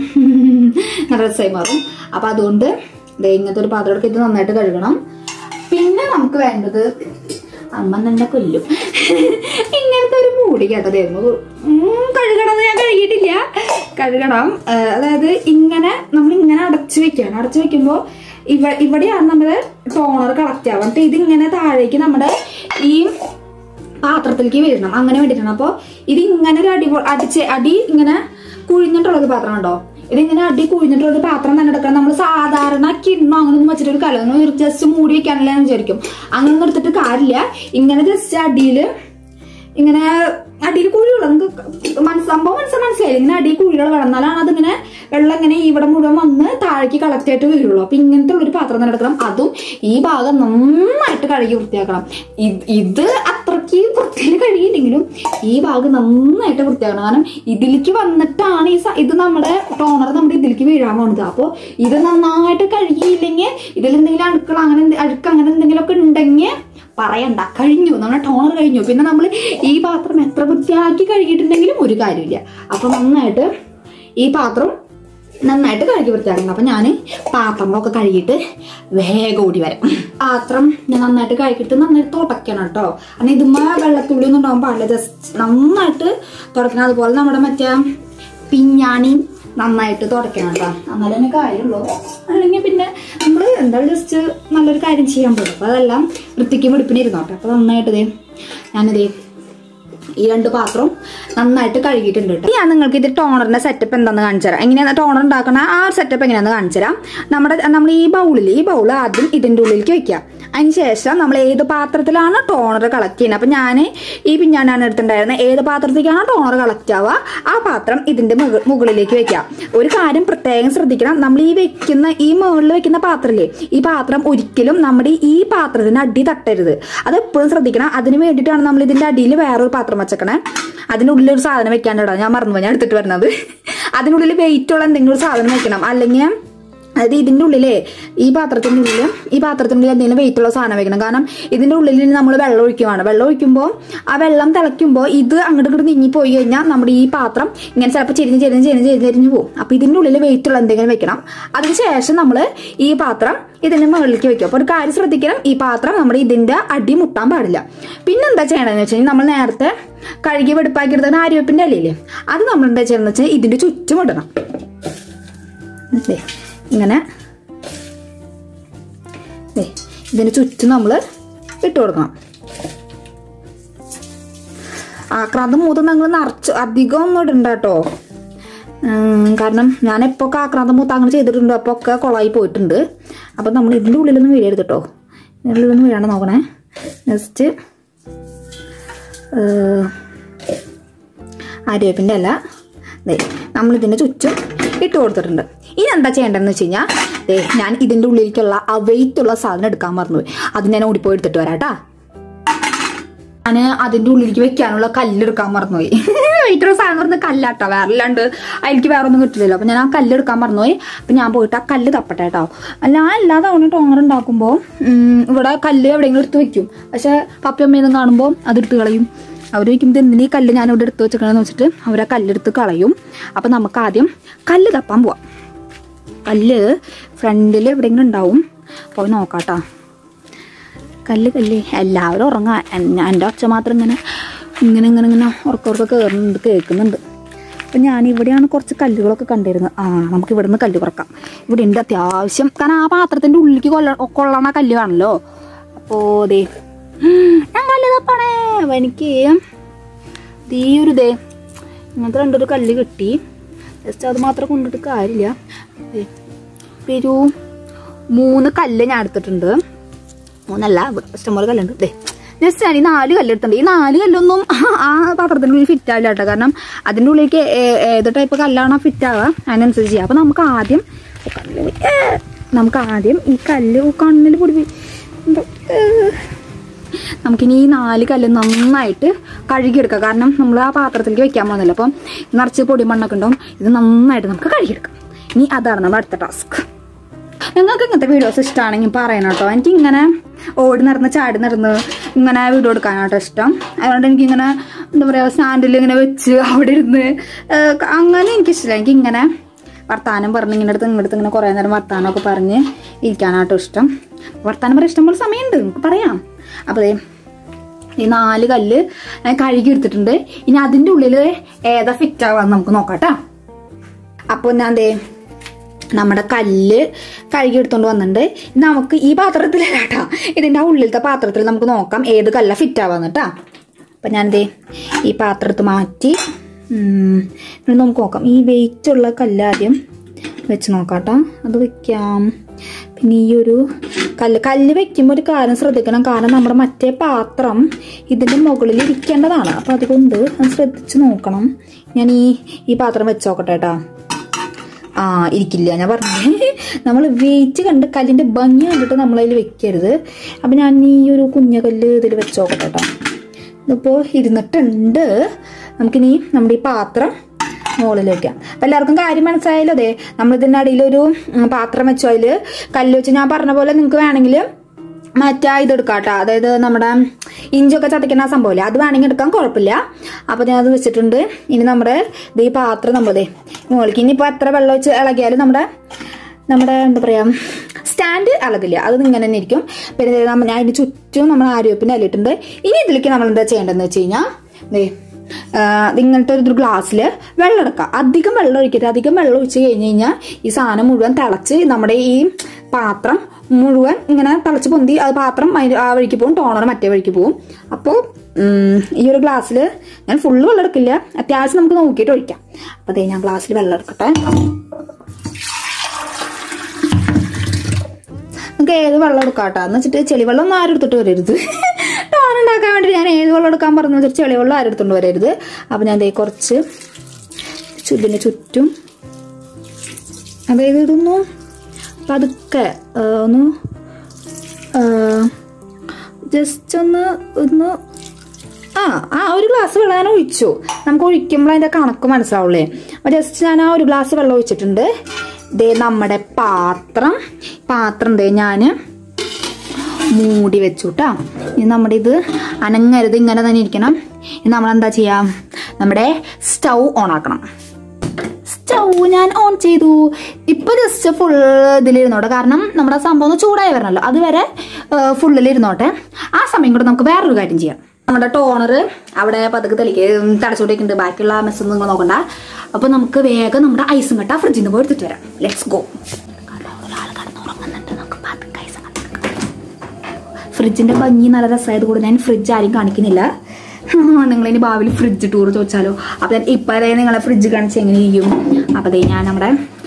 [SPEAKER 1] നല്ല രസമായി മാറും അപ്പൊ അതുകൊണ്ട് ദേ ഇങ്ങനത്തെ ഒരു പാത്രം എടുത്ത് ഇത് നന്നായിട്ട് കഴുകണം പിന്നെ നമുക്ക് വേണ്ടത് അമ്മ തന്നെ കൊല്ലും ഇങ്ങനത്തെ ഒരു മൂടി കേട്ടതായിരുന്നു ഉം, കഴുകണമെന്ന് ഞാൻ കഴുകിയിട്ടില്ല കഴുകണം ആ, അതായത് ഇങ്ങനെ നമ്മൾ ഇങ്ങനെ അടച്ചു വെക്കുകയാണ് അടച്ചു വെക്കുമ്പോൾ ഇവ ഇവിടെയാണ് നമ്മുടെ ടോണർ കളക്ട് ആവുക എന്നിട്ട് ഇതിങ്ങനെ താഴേക്ക് നമ്മുടെ ഈ പാത്രത്തിലേക്ക് വീഴണം അങ്ങനെ വേണ്ടിയിട്ടാണ് അപ്പോൾ ഇത് ഇങ്ങനെ ഒരു അടി പൊ- അടിച്ച് അടി ഇങ്ങനെ കുഴിഞ്ഞിട്ടുള്ളത് പാത്രം ഉണ്ടോ ഇതിങ്ങനെ അടി കുഴിഞ്ഞിട്ടുള്ള ഒരു പാത്രം തന്നെ എടുക്കണം നമ്മൾ സാധാരണ കിണ്ണോ അങ്ങനെ ഒന്നും വെച്ചിട്ട് ഒരു കലം ജസ്റ്റ് മൂടി വെക്കാനല്ലേ എന്ന് വിചാരിക്കും അങ്ങനെ ഒന്നും എടുത്തിട്ട് കാര്യമില്ല ഇങ്ങനെ ജസ്റ്റ് അടിയില് ഇങ്ങനെ അടിയിൽ കുഴിയുള്ള നമുക്ക് മനസ്സ് സംഭവം മനസ്സിൽ മനസ്സിലായി ഇങ്ങനെ അടിയിൽ കുഴികൾ വളർന്നാലാണ് അതിങ്ങനെ വെള്ളം ഇങ്ങനെ ഇവിടെ മുഴുവൻ വന്ന് താഴേക്ക് കളക്ട് ആയിട്ട് വീഴുള്ളൂ അപ്പൊ ഇങ്ങനത്തെ ഉള്ളൊരു പാത്രം തന്നെ എടുക്കണം അതും ഈ ഭാഗം നന്നായിട്ട് കഴുകി വൃത്തിയാക്കണം ഇത് ഇത് അത്രയ്ക്ക് വൃത്തിയിൽ കഴുകിയില്ലെങ്കിലും ഈ ഭാഗം നന്നായിട്ട് വൃത്തിയാക്കണം കാരണം ഇതിലേക്ക് വന്നിട്ടാണ് ഈ സ- ഇത് നമ്മുടെ ടോണർ നമ്മുടെ ഇതിലേക്ക് വീഴാൻ പോകുന്നത് അപ്പോൾ ഇത് നന്നായിട്ട് കഴുകിയില്ലെങ്കിൽ ഇതിൽ എന്തെങ്കിലും അഴുക്കൾ അങ്ങനെ എന്തെ- അഴുക്ക് അങ്ങനെ എന്തെങ്കിലും ഒക്കെ ഉണ്ടെങ്കിൽ പറയണ്ട കഴിഞ്ഞു നമ്മുടെ ടോണർ കഴിഞ്ഞു പിന്നെ നമ്മൾ ഈ പാത്രം എത്ര വൃത്തിയാക്കി കഴുകിയിട്ടുണ്ടെങ്കിലും ഒരു കാര്യമില്ല അപ്പൊ നന്നായിട്ട് ഈ പാത്രം നന്നായിട്ട് കഴുകി വൃത്തിയാക്കണം അപ്പൊ ഞാൻ പാത്രങ്ങളൊക്കെ കഴുകിയിട്ട് വേഗം ഓടി വരാം പാത്രം ഞാൻ നന്നായിട്ട് കഴുകിയിട്ട് നന്നായിട്ട് തുടയ്ക്കണം കേട്ടോ കാരണം ഇതുമ്മ വെള്ളത്തുള്ളി ഒന്നും ഉണ്ടാവാൻ പാടില്ല ജസ്റ്റ് നന്നായിട്ട് തുടയ്ക്കണം അതുപോലെ നമ്മുടെ മറ്റേ പിഞ്ഞാണിയും നന്നായിട്ട് തുടയ്ക്കണം കേട്ടോ എന്നാലേ തന്നെ കാര്യമുള്ളൂ അല്ലെങ്കിൽ പിന്നെ നമ്മൾ എന്തായാലും ജസ്റ്റ് നല്ലൊരു കാര്യം ചെയ്യാൻ പോകും അപ്പൊ അതെല്ലാം വൃത്തിക്ക് വെടുപ്പിന് ഇരുന്നോട്ടെ അപ്പൊ നന്നായിട്ട് ഇതേ ഞാനിതേ ഈ രണ്ട് പാത്രവും നന്നായിട്ട് കഴുകിയിട്ടുണ്ട് കേട്ടോ ഞാൻ നിങ്ങൾക്ക് ഇത് ടോണറിന്റെ സെറ്റപ്പ് എന്താണെന്ന് കാണിച്ചു തരാം എങ്ങനെയാണ് ടോണർ ഉണ്ടാക്കുന്ന ആ ഒരു സെറ്റപ്പ് എങ്ങനെയാണെന്ന് കാണിച്ചു തരാം നമ്മുടെ നമ്മൾ ഈ ബൗളിൽ ഈ ബൗൾ ആദ്യം ഇതിന്റെ ഉള്ളിലേക്ക് വെക്കുക അതിന് ശേഷം നമ്മൾ ഏത് പാത്രത്തിലാണ് ടോണർ കളക്ട് ചെയ്യുന്നത് അപ്പൊ ഞാൻ ഈ പിഞ്ഞാണ്ടാണ് എടുത്തിട്ടുണ്ടായിരുന്നത് ഏത് പാത്രത്തിലേക്കാണ് ടോണർ കളക്ട് ആവുക ആ പാത്രം ഇതിന്റെ മുക- മുകളിലേക്ക് വെക്കാം ഒരു കാര്യം പ്രത്യേകം ശ്രദ്ധിക്കണം നമ്മൾ ഈ വെക്കുന്ന ഈ മുകളിൽ വെക്കുന്ന പാത്രമില്ലേ ഈ പാത്രം ഒരിക്കലും നമ്മുടെ ഈ പാത്രത്തിന് അടി തട്ടരുത് അത് എപ്പോഴും ശ്രദ്ധിക്കണം അതിന് വേണ്ടിയിട്ടാണ് നമ്മൾ ഇതിന്റെ അടിയിൽ വേറൊരു പാത്രം വെച്ചേക്കണേ അതിനുള്ളിൽ ഒരു സാധനം വെക്കാണ്ടിടാം ഞാൻ മറന്നുപോയി ഞാൻ എടുത്തിട്ട് വരുന്നത് അതിനുള്ളിൽ വെയിറ്റ് ഉള്ള എന്തെങ്കിലും ഒരു സാധനം വെക്കണം അല്ലെങ്കിൽ അതായത് ഇതിന്റെ ഉള്ളിലെ ഈ പാത്രത്തിന്റെ ഉള്ളിൽ ഈ പാത്രത്തിനുള്ളിൽ എന്തെങ്കിലും വെയിറ്റ് ഉള്ള സാധനം വെക്കണം കാരണം ഇതിന്റെ ഉള്ളിൽ നമ്മൾ വെള്ളം ഒഴിക്കുവാണ് വെള്ളം ഒഴിക്കുമ്പോൾ ആ വെള്ളം തിളയ്ക്കുമ്പോൾ ഇത് അങ്ങോട്ട് ഇങ്ങോട്ട് നീങ്ങി പോയി കഴിഞ്ഞാൽ നമ്മുടെ ഈ പാത്രം ഇങ്ങനെ ചിലപ്പോൾ ചെരിഞ്ഞ് ചെരിഞ്ഞ് ചെരിഞ്ഞ് ചെരിഞ്ഞ് ചെരിഞ്ഞ് പോകും അപ്പൊ ഇതിന്റെ ഉള്ളിൽ വെയിറ്റ് ഉള്ള എന്തെങ്കിലും വെക്കണം അതിനുശേഷം നമ്മൾ ഈ പാത്രം ഇതിന്റെ മുകളിലേക്ക് വെക്കും അപ്പൊ ഒരു കാര്യം ശ്രദ്ധിക്കണം ഈ പാത്രം നമ്മുടെ ഇതിന്റെ അടി മുട്ടാൻ പാടില്ല പിന്നെന്താ ചെയ്യണമെന്ന് വെച്ച് കഴിഞ്ഞാൽ നമ്മൾ നേരത്തെ കഴുകി വെടുപ്പാക്കി എടുത്ത ആര്യവപ്പിന്റെ അല്ലേ അത് നമ്മൾ എന്താ ചെയ്യണമെന്ന് വെച്ചാൽ ഇതിന്റെ ചുറ്റും ഇടണം ദേ, ഇങ്ങനെ ദേ, ഇതിന് ചുറ്റും നമ്മൾ ഇട്ട് കൊടുക്കണം ആക്രാന്തം മൂത്ത് നിങ്ങൾ നിറച്ച് അധികം ഒന്നും ഇടണ്ട കേട്ടോ ഉം, കാരണം ഞാൻ എപ്പോൾ ആക്രാന്തം മൂത്ത് അങ്ങനെ ചെയ്തിട്ടുണ്ട് അപ്പോൾ ഒക്കെ കൊളായി പോയിട്ടുണ്ട് അപ്പം നമ്മൾ ഇതിൻ്റെ ഉള്ളിലൊന്നും വീഴരുത് കേട്ടോ ഇതിൻ്റെ ഉള്ളിലൊന്നും വീഴാണ്ട് നോക്കണേ നെക്സ്റ്റ് ആര്യവേപ്പിൻ്റെ അല്ല ദേ നമ്മൾ ഇതിൻ്റെ ചുറ്റും ഇട്ട് കൊടുത്തിട്ടുണ്ട് ഇനി എന്താ ചെയ്യേണ്ടതെന്ന് വെച്ച് കഴിഞ്ഞാൽ ദേ ഞാൻ ഇതിൻ്റെ ഉള്ളിലേക്കുള്ള ആ വെയിറ്റ് ഉള്ള സാധനം എടുക്കാൻ മറന്നുപോയി അത് ഞാൻ ഓടിപ്പോയി എടുത്തിട്ട് വരാം കേട്ടാ ഞാൻ അതിന്റെ ഉള്ളിലേക്ക് വെക്കാനുള്ള കല്ലെടുക്കാൻ മറന്നുപോയി വെയിറ്റുള്ള സാധനം പറഞ്ഞ കല്ലാട്ടോ വേറെ അല്ലാണ്ട് അതിലേക്ക് വേറെ ഒന്നും കിട്ടില്ലല്ലോ അപ്പൊ ഞാൻ ആ കല്ലെടുക്കാൻ മറന്നുപോയി അപ്പൊ ഞാൻ പോയിട്ട് ആ കല്ല് തപ്പട്ടെ കേട്ടോ അല്ല ഞാൻ എല്ലാ തവണ ടോണർ ഉണ്ടാക്കുമ്പോൾ ഇവിടെ കല്ല് എവിടെയെങ്കിലും എടുത്ത് വെക്കും പക്ഷെ പപ്പയമ്മയൊന്നും കാണുമ്പോൾ അതെടുത്ത് കളയും അവർ ചോദിക്കുമ്പോൾ എന്തിനീ കല്ല് ഞാൻ ഇവിടെ എടുത്ത് വെച്ചേക്കണെന്ന് വെച്ചിട്ട് അവർ ആ കല്ലെടുത്ത് കളയും അപ്പൊ നമുക്ക് ആദ്യം കല്ല് തപ്പാൻ പോവാം കല്ല് ഫ്രണ്ടിൽ എവിടെയെങ്കിലും ഉണ്ടാവും പോയി നോക്കാട്ടോ കല്ല് കല്ല് എല്ലാവരും ഉറങ്ങാ എൻ- എൻ്റെ ഒച്ച മാത്രം ഇങ്ങനെ ഇങ്ങനെ ഇങ്ങനെ ഇങ്ങനെ ഉറക്കുറക്കം കയറുന്നുണ്ട് കേൾക്കുന്നുണ്ട് അപ്പം ഞാൻ ഇവിടെയാണ് കുറച്ച് കല്ലുകളൊക്കെ കണ്ടിരുന്നത് ആ നമുക്ക് ഇവിടെ നിന്ന് കല്ല് കുറക്കാം ഇവിടെ ഉണ്ട് അത്യാവശ്യം കാരണം ആ പാത്രത്തിൻ്റെ ഉള്ളിലേക്ക് കൊള്ള കൊള്ളണ കല്ല് കാണല്ലോ അപ്പോൾ ദേ ഉം, ഞാൻ കല്ല് തപ്പാണേ അപ്പൊ എനിക്ക് ദേ ഈ ഒരു ദേ ഇങ്ങനത്തെ രണ്ടൊരു കല്ല് കിട്ടി ജസ്റ്റ് അത് മാത്രം കൊണ്ടിട്ട് കാര്യമില്ല ദേ, ഇപ്പൊ ഒരു മൂന്ന് കല്ല് ഞാൻ എടുത്തിട്ടുണ്ട് മൂന്നല്ല ഇവിടെ ഇഷ്ടംപോലെ കല്ലുണ്ട് ദേ ജസ്റ്റ് ഞാൻ ഈ നാല് കല്ലെടുത്തിട്ടുണ്ട് ഈ നാല് കല്ലൊന്നും ആ പാത്രത്തിൻ്റെ ഉള്ളിൽ ഫിറ്റ് ആവില്ല കേട്ടോ കാരണം അതിൻ്റെ ഉള്ളിലേക്ക് ഏ- ഏത് ടൈപ്പ് കല്ലാണോ ഫിറ്റ് ആവുക അതിനനുസരിച്ച് ചെയ്യാം അപ്പം നമുക്ക് ആദ്യം ഓ, കണ്ണില് പോയി. ഏ, നമുക്ക് ആദ്യം ഈ കല്ല് ഓ, കണ്ണിൽ പൊടി പോയി. എന്തോ, ഏ. നമുക്കിനി ഈ നാല് കല്ല് നന്നായിട്ട് കഴുകിയെടുക്കാം കാരണം നമ്മൾ ആ പാത്രത്തിലേക്ക് വെക്കാൻ പോകുന്നില്ല അപ്പം നിറച്ച് പൊടി മണ്ണൊക്കെ ഉണ്ടാവും ഇത് നന്നായിട്ട് നമുക്ക് കഴുകിയെടുക്കാം ഇനി അതാണ് നമ്മുടെ അടുത്ത ടാസ്ക് നിങ്ങൾക്ക് ഇങ്ങനത്തെ വീഡിയോസ് ഇഷ്ടമാണെങ്കിൽ പറയണം കേട്ടോ എനിക്ക് ഇങ്ങനെ ഓടി നടന്ന് ചാടി നടന്ന് ഇങ്ങനെ വീഡിയോ എടുക്കാനാട്ടോ ഇഷ്ടം അതുകൊണ്ട് എനിക്ക് ഇങ്ങനെ എന്താ പറയുക സ്റ്റാൻഡിൽ ഇങ്ങനെ വെച്ച് അവിടെ ഇരുന്ന് ഏഹ്, അങ്ങനെ എനിക്കിഷ്ടമില്ല എനിക്ക് ഇങ്ങനെ വർത്താനം പറഞ്ഞ് ഇങ്ങനെ അടുത്ത് ഇങ്ങടുത്ത് ഇങ്ങനെ കുറേ നേരം വർത്താനമൊക്കെ പറഞ്ഞ് ഇരിക്കാനാട്ടോ ഇഷ്ടം വർത്താനം പറയാൻ ഇഷ്ടം പോലെ സമയമുണ്ട് നമുക്ക് പറയാം അപ്പോൾ ദേ ഈ നാല് കല്ല് ഞാൻ കഴുകി എടുത്തിട്ടുണ്ട് ഇനി അതിൻ്റെ ഉള്ളിൽ ഏതാ ഫിറ്റ് ആവാന്ന് നമുക്ക് നോക്കാം ട്ടോ. അപ്പോൾ ഞാൻ ദേ നമ്മുടെ കല്ല് കഴുകി എടുത്തോണ്ട് വന്നിട്ടുണ്ട് ഇനി നമുക്ക് ഈ പാത്രത്തിലല്ല കേട്ടോ ഇതിൻ്റെ ആ ഉള്ളിലത്തെ പാത്രത്തിൽ നമുക്ക് നോക്കാം ഏത് കല്ല ഫിറ്റ് ആവാന്ന് കേട്ടോ അപ്പം ഞാനിതേ ഈ പാത്രത്ത് മാറ്റി ഉം, ഇനി നമുക്ക് നോക്കാം ഈ വെയിറ്റ് ഉള്ള കല്ല് ആദ്യം വെച്ച് നോക്കാം കേട്ടോ അത് വെക്കാം പിന്നെ ഈ ഒരു കല്ല് കല്ല് വെക്കുമ്പോൾ ഒരു കാര്യം ശ്രദ്ധിക്കണം കാരണം നമ്മുടെ മറ്റേ പാത്രം ഇതിൻ്റെ മുകളിൽ ഇരിക്കേണ്ടതാണ് അപ്പോൾ അതുകൊണ്ട് അത് ശ്രദ്ധിച്ച് നോക്കണം ഞാൻ ഈ ഈ പാത്രം വെച്ച് നോക്കട്ടെ കേട്ടോ ആ ഇരിക്കില്ല ഞാൻ പറഞ്ഞു നമ്മൾ വെയിറ്റ് കണ്ട് കല്ലിന്റെ ഭംഗി കണ്ടിട്ട് നമ്മൾ അതിൽ വെക്കരുത് അപ്പം ഞാൻ ഈ ഒരു കുഞ്ഞ കല്ല് ഇതിൽ വെച്ച് നോക്കട്ടെ കേട്ടോ ഇതിപ്പോൾ ഇരുന്നിട്ടുണ്ട് നമുക്കിനി നമ്മുടെ ഈ പാത്രം മുകളിൽ വെക്കാം അപ്പം എല്ലാവർക്കും കാര്യം മനസ്സിലായല്ലോ അതെ നമ്മൾ ഇതിൻ്റെ അടിയിലൊരു ഉം, പാത്രം വെച്ചു അതിൽ കല്ല് വെച്ച് ഞാൻ പറഞ്ഞ പോലെ നിങ്ങൾക്ക് വേണമെങ്കിൽ മറ്റേ ഇതെടുക്കാം കേട്ടോ അതായത് നമ്മുടെ ഇഞ്ചൊക്കെ ചതയ്ക്കുന്ന ആ സംഭവമില്ലേ അത് വേണമെങ്കിൽ എടുക്കാൻ കുഴപ്പമില്ല അപ്പോൾ ഞാൻ അത് വെച്ചിട്ടുണ്ട് ഇനി നമ്മുടെ ഇത് ഈ പാത്രം നമ്മളതേ മുകളിലേക്ക് ഇനിയിപ്പോൾ എത്ര വെള്ളം വെച്ച് ഇളകിയാലും നമ്മുടെ നമ്മുടെ എന്താ പറയുക സ്റ്റാൻഡ് ഇളകില്ല അത് ഇങ്ങനെ തന്നെ ഇരിക്കും പിന്നെ ദേ നമ്മ- ഞാൻ അതിന് ചുറ്റും നമ്മൾ ആരോഗ്യത്തിന് അല്ലിട്ടുണ്ട് ഇനി ഇതിലേക്ക് നമ്മൾ എന്താ ചെയ്യേണ്ടതെന്ന് വെച്ച് കഴിഞ്ഞാൽ ദേ ആഹ് ഇത് ഇങ്ങനത്തെ ഒരു ഗ്ലാസ്സിൽ വെള്ളം എടുക്കുക അധികം വെള്ളം ഒഴിക്കരുത് അധികം വെള്ളം ഒഴിച്ച് കഴിഞ്ഞ് കഴിഞ്ഞാൽ ഈ സാധനം മുഴുവൻ തിളച്ച് നമ്മുടെ ഈ പാത്രം മുഴുവൻ ഇങ്ങനെ തിളച്ച് പൊന്തി അത് പാത്രം അതിന് ആ വഴിക്ക് പോകും ടോണർ മറ്റേ വഴിക്ക് പോകും അപ്പോൾ ഉം, ഈ ഒരു ഗ്ലാസ്സിൽ ഞാൻ ഫുള്ള് വെള്ളം എടുക്കില്ല അത്യാവശ്യം നമുക്ക് നോക്കിയിട്ട് ഒഴിക്കാം അപ്പോൾ അതേ ഞാൻ ഗ്ലാസ്സിൽ വെള്ളം എടുക്കട്ടെ നമുക്ക് ഏത് വെള്ളം എടുക്കാം കേട്ടോ എന്ന് വെച്ചിട്ട് ചെളിവെള്ളം ഒന്നും ആരും എടുത്തിട്ട് വരരുത് ടോൺ ഉണ്ടാക്കാൻ വേണ്ടി ഞാൻ ഏത് വെള്ളം എടുക്കാൻ പറഞ്ഞു വെച്ചിട്ട് ചെളിവെള്ളം ആരും എടുത്തോണ്ട് വരരുത് അപ്പം ഞാൻ ദേ കുറച്ച് ചുല്ലിന് ചുറ്റും അതായത് ഇതൊന്നു പതുക്കെ ആ, ഒന്ന് ജസ്റ്റ് ഒന്ന് ഒന്ന് ആ ആ ഒരു ഗ്ലാസ് വെള്ളം ഞാൻ ഒഴിച്ചു നമുക്ക് ഒഴിക്കുമ്പോൾ അതിന്റെ കണക്ക് മനസ്സിലാവുള്ളേ അപ്പൊ ജസ്റ്റ് ഞാൻ ആ ഒരു ഗ്ലാസ് വെള്ളം ഒഴിച്ചിട്ടുണ്ട് ദേ നമ്മുടെ പാത്രം പാത്രം ദേ ഞാൻ മൂടി വെച്ചു കേട്ടോ ഇനി നമ്മുടെ ഇത് അനങ്ങരുത് ഇങ്ങനെ തന്നെ ഇരിക്കണം ഇനി നമ്മൾ എന്താ ചെയ്യാം നമ്മുടെ സ്റ്റൗ ഓൺ ആക്കണം സ്റ്റൗ ഞാൻ ഓൺ ചെയ്തു ഇപ്പൊ ജസ്റ്റ് ഫുൾ ഇതിലിരുന്നോട്ടെ കാരണം നമ്മുടെ സംഭവം ഒന്ന് ചൂടായി വരണല്ലോ അതുവരെ ഫുള്ളിൽ ഇരുന്നോട്ടെ ആ സമയം കൂടെ നമുക്ക് വേറൊരു കാര്യം ചെയ്യാം നമ്മുടെ ടോണർ അവിടെ പതുക്കെ തെളിക്ക് തടച്ചുകൊണ്ടിരിക്കുന്നുണ്ട് ബാക്കിയുള്ള മെസ്സ് നിങ്ങൾ നോക്കണ്ട അപ്പൊ നമുക്ക് വേഗം നമ്മുടെ ഐസും കട്ട ഫ്രിഡ്ജിൽ നിന്ന് പോയി എടുത്തിട്ട് വരാം ലെറ്റ്സ് ഗോ ഫ്രിഡ്ജിന്റെ ഭംഗി നല്ല രസമായത് കൂടെ ഞാൻ ഫ്രിഡ്ജ് ആരും കാണിക്കുന്നില്ല നിങ്ങൾ ഇനി ഭാവിയിൽ ഫ്രിഡ്ജ് ടൂർ ചോദിച്ചാലോ അപ്പൊ ഞാൻ ഇപ്പൊ അതേ നിങ്ങളെ ഫ്രിഡ്ജ് കാണിച്ച് എങ്ങനെ ചെയ്യും അപ്പൊ ദേ ഞാൻ നമ്മുടെ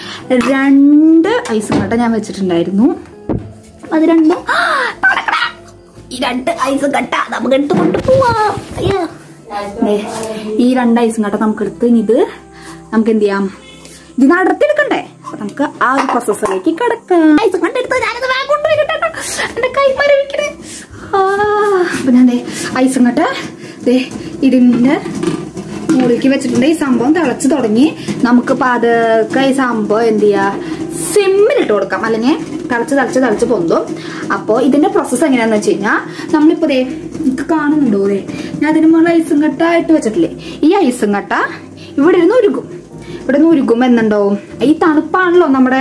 [SPEAKER 1] രണ്ട് ഐസും കട്ട ഞാൻ വെച്ചിട്ടുണ്ടായിരുന്നു അത് രണ്ടും ആ, തടക്കടാ. ഈ രണ്ട് ഐസും കട്ട നമുക്ക് എടുത്ത് കൊണ്ടുപോവാം അയ്യോ. ദേ, ഈ രണ്ട് ഐസും കട്ട നമുക്ക് എടുത്ത് ഇനി ഇത് നമുക്ക് എന്ത് ചെയ്യാം ഇത് നടത്തിയെടുക്കണ്ടേ അപ്പൊ നമുക്ക് ആ ഒരു പ്രോസസ്സിലേക്ക് കിടക്കാം ഐസും കണ്ട എടുത്ത് ഞാനത് വേഗം കൊണ്ടുപോയി കിട്ടണം എന്റെ കൈ മരവിക്കണേ ആ അപ്പൊ ഞാൻ ദേ ഐസും കട്ട ദേ ഇതിന്റെ മുറിക്ക് വെച്ചിട്ടുണ്ട് ഈ സംഭവം തിളച്ച് തുടങ്ങി നമുക്ക് പതുക്കെ ഈ സംഭവം എന്ത് ചെയ്യാ സിമ്മിലിട്ട് കൊടുക്കാം അല്ലെങ്കിൽ തിളച്ച് തിളച്ച് തിളച്ച് പൊന്തും അപ്പോൾ ഇതിന്റെ പ്രോസസ്സ് എങ്ങനെയാന്ന് വെച്ച് കഴിഞ്ഞാൽ നമ്മളിപ്പോ ദേ നിങ്ങൾക്ക് കാണുന്നുണ്ടോ ദേ ഞാൻ അതിന് മുകളിൽ ഐസും കട്ട ഇട്ട് വെച്ചിട്ടില്ലേ ഈ ഐസും കട്ട ഇവിടെ ഇരുന്ന് ഉരുകും ഇവിടെ നിന്ന് ഉരുകും എന്നുണ്ടാവും ഈ തണുപ്പാണല്ലോ നമ്മുടെ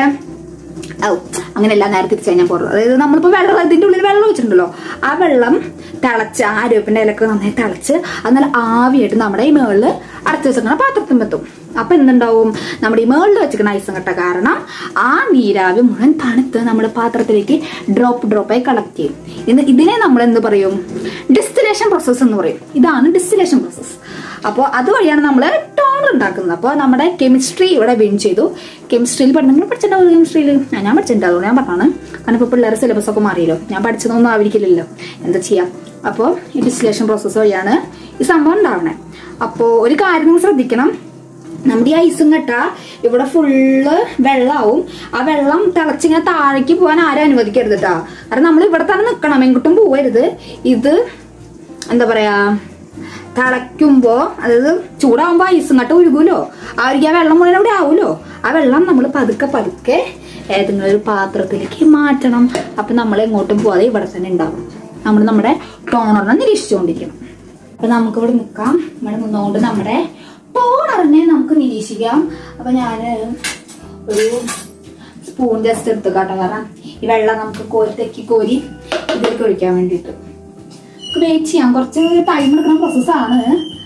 [SPEAKER 1] ഔ അങ്ങനെയല്ല നേരെ തിരിച്ചു കഴിഞ്ഞാൽ പോകുന്നത് അതായത് നമ്മളിപ്പോ വെള്ളം ഇതിന്റെ ഉള്ളിൽ വെള്ളം വെച്ചിട്ടുണ്ടല്ലോ ആ വെള്ളം തിളച്ച് ആ അരുവപ്പിന്റെ ഇലക്ക് നന്നായി തിളച്ച് അത് നല്ല ആവിയായിട്ട് നമ്മുടെ ഈ മേളില് അടച്ചു വെച്ചിരിക്കുന്ന പാത്രത്തിൽ എത്തും അപ്പൊ എന്തുണ്ടാവും നമ്മുടെ ഈ മേളിൽ വെച്ചിരിക്കുന്ന ഐസം കട്ട കാരണം ആ നീരാവി മുഴുവൻ തണുത്ത് നമ്മുടെ പാത്രത്തിലേക്ക് ഡ്രോപ്പ് ഡ്രോപ്പായി കളക്ട് ചെയ്യും ഇത് ഇതിനെ നമ്മൾ എന്ത് പറയും ഡിസ്റ്റിലേഷൻ പ്രോസസ്സ് എന്ന് പറയും ഇതാണ് ഡിസ്റ്റിലേഷൻ പ്രോസസ്സ് അപ്പോൾ അതുവഴിയാണ് നമ്മൾ ടോണർ ഉണ്ടാക്കുന്നത് അപ്പോൾ നമ്മുടെ കെമിസ്ട്രി ഇവിടെ വിൻ ചെയ്തു കെമിസ്ട്രിയിൽ പഠിക്കണം പഠിച്ചിട്ടുണ്ടാവും കെമിസ്ട്രിയിൽ ഞാൻ പഠിച്ചിട്ടുണ്ട് അതുകൊണ്ട് ഞാൻ പറഞ്ഞാണ് കാരണം ഇപ്പോൾ പിള്ളേരുടെ സിലബസ് ഒക്കെ മാറിയല്ലോ ഞാൻ പഠിച്ചതൊന്നും ആയിരിക്കില്ലല്ലോ എന്താ ചെയ്യാം അപ്പോൾ ഈ ഡിസ്റ്റിലേഷൻ പ്രോസസ്സ് വഴിയാണ് ഈ സംഭവം ഉണ്ടാവണേ അപ്പോൾ ഒരു കാര്യം നിങ്ങൾ ശ്രദ്ധിക്കണം നമ്മുടെ ഈ ഐസും കട്ട ഇവിടെ ഫുള്ള് വെള്ളമാവും ആ വെള്ളം തിളച്ചിങ്ങനെ താഴേക്ക് പോകാൻ ആരും അനുവദിക്കരുത് കേട്ടാ കാരണം നമ്മൾ ഇവിടെ തന്നെ നിൽക്കണം എങ്ങോട്ടും പോവരുത് ഇത് എന്താ പറയാ തിളയ്ക്കുമ്പോ അതായത് ചൂടാവുമ്പോ ഐസും കട്ട ഉരുകൂലോ ആ ഒരിക്കൽ ആ വെള്ളം മുഴുവൻ അവിടെ ആവുമല്ലോ ആ വെള്ളം നമ്മൾ പതുക്കെ പതുക്കെ ഏതെങ്കിലും ഒരു പാത്രത്തിലേക്ക് മാറ്റണം അപ്പൊ നമ്മൾ എങ്ങോട്ടും പോവാതെ ഇവിടെ തന്നെ ഉണ്ടാവും നമ്മൾ നമ്മുടെ ടോണറിനെ നിരീക്ഷിച്ചുകൊണ്ടിരിക്കണം അപ്പൊ നമുക്ക് ഇവിടെ നിൽക്കാം ഇവിടെ നിന്നുകൊണ്ട് നമ്മുടെ ടോണറിനെ നമുക്ക് നിരീക്ഷിക്കാം അപ്പൊ ഞാന് ഒരു സ്പൂൺ ജസ്റ്റ് എടുത്തു കേട്ടോ കാരണം ഈ വെള്ളം നമുക്ക് കോരി തെക്കി കോരി ഇതിലേക്ക് ഒഴിക്കാൻ വേണ്ടിയിട്ട് വെയിറ്റ് ചെയ്യാം കുറച്ച് ടൈം എടുക്കുന്ന പ്രോസസ്സാണ്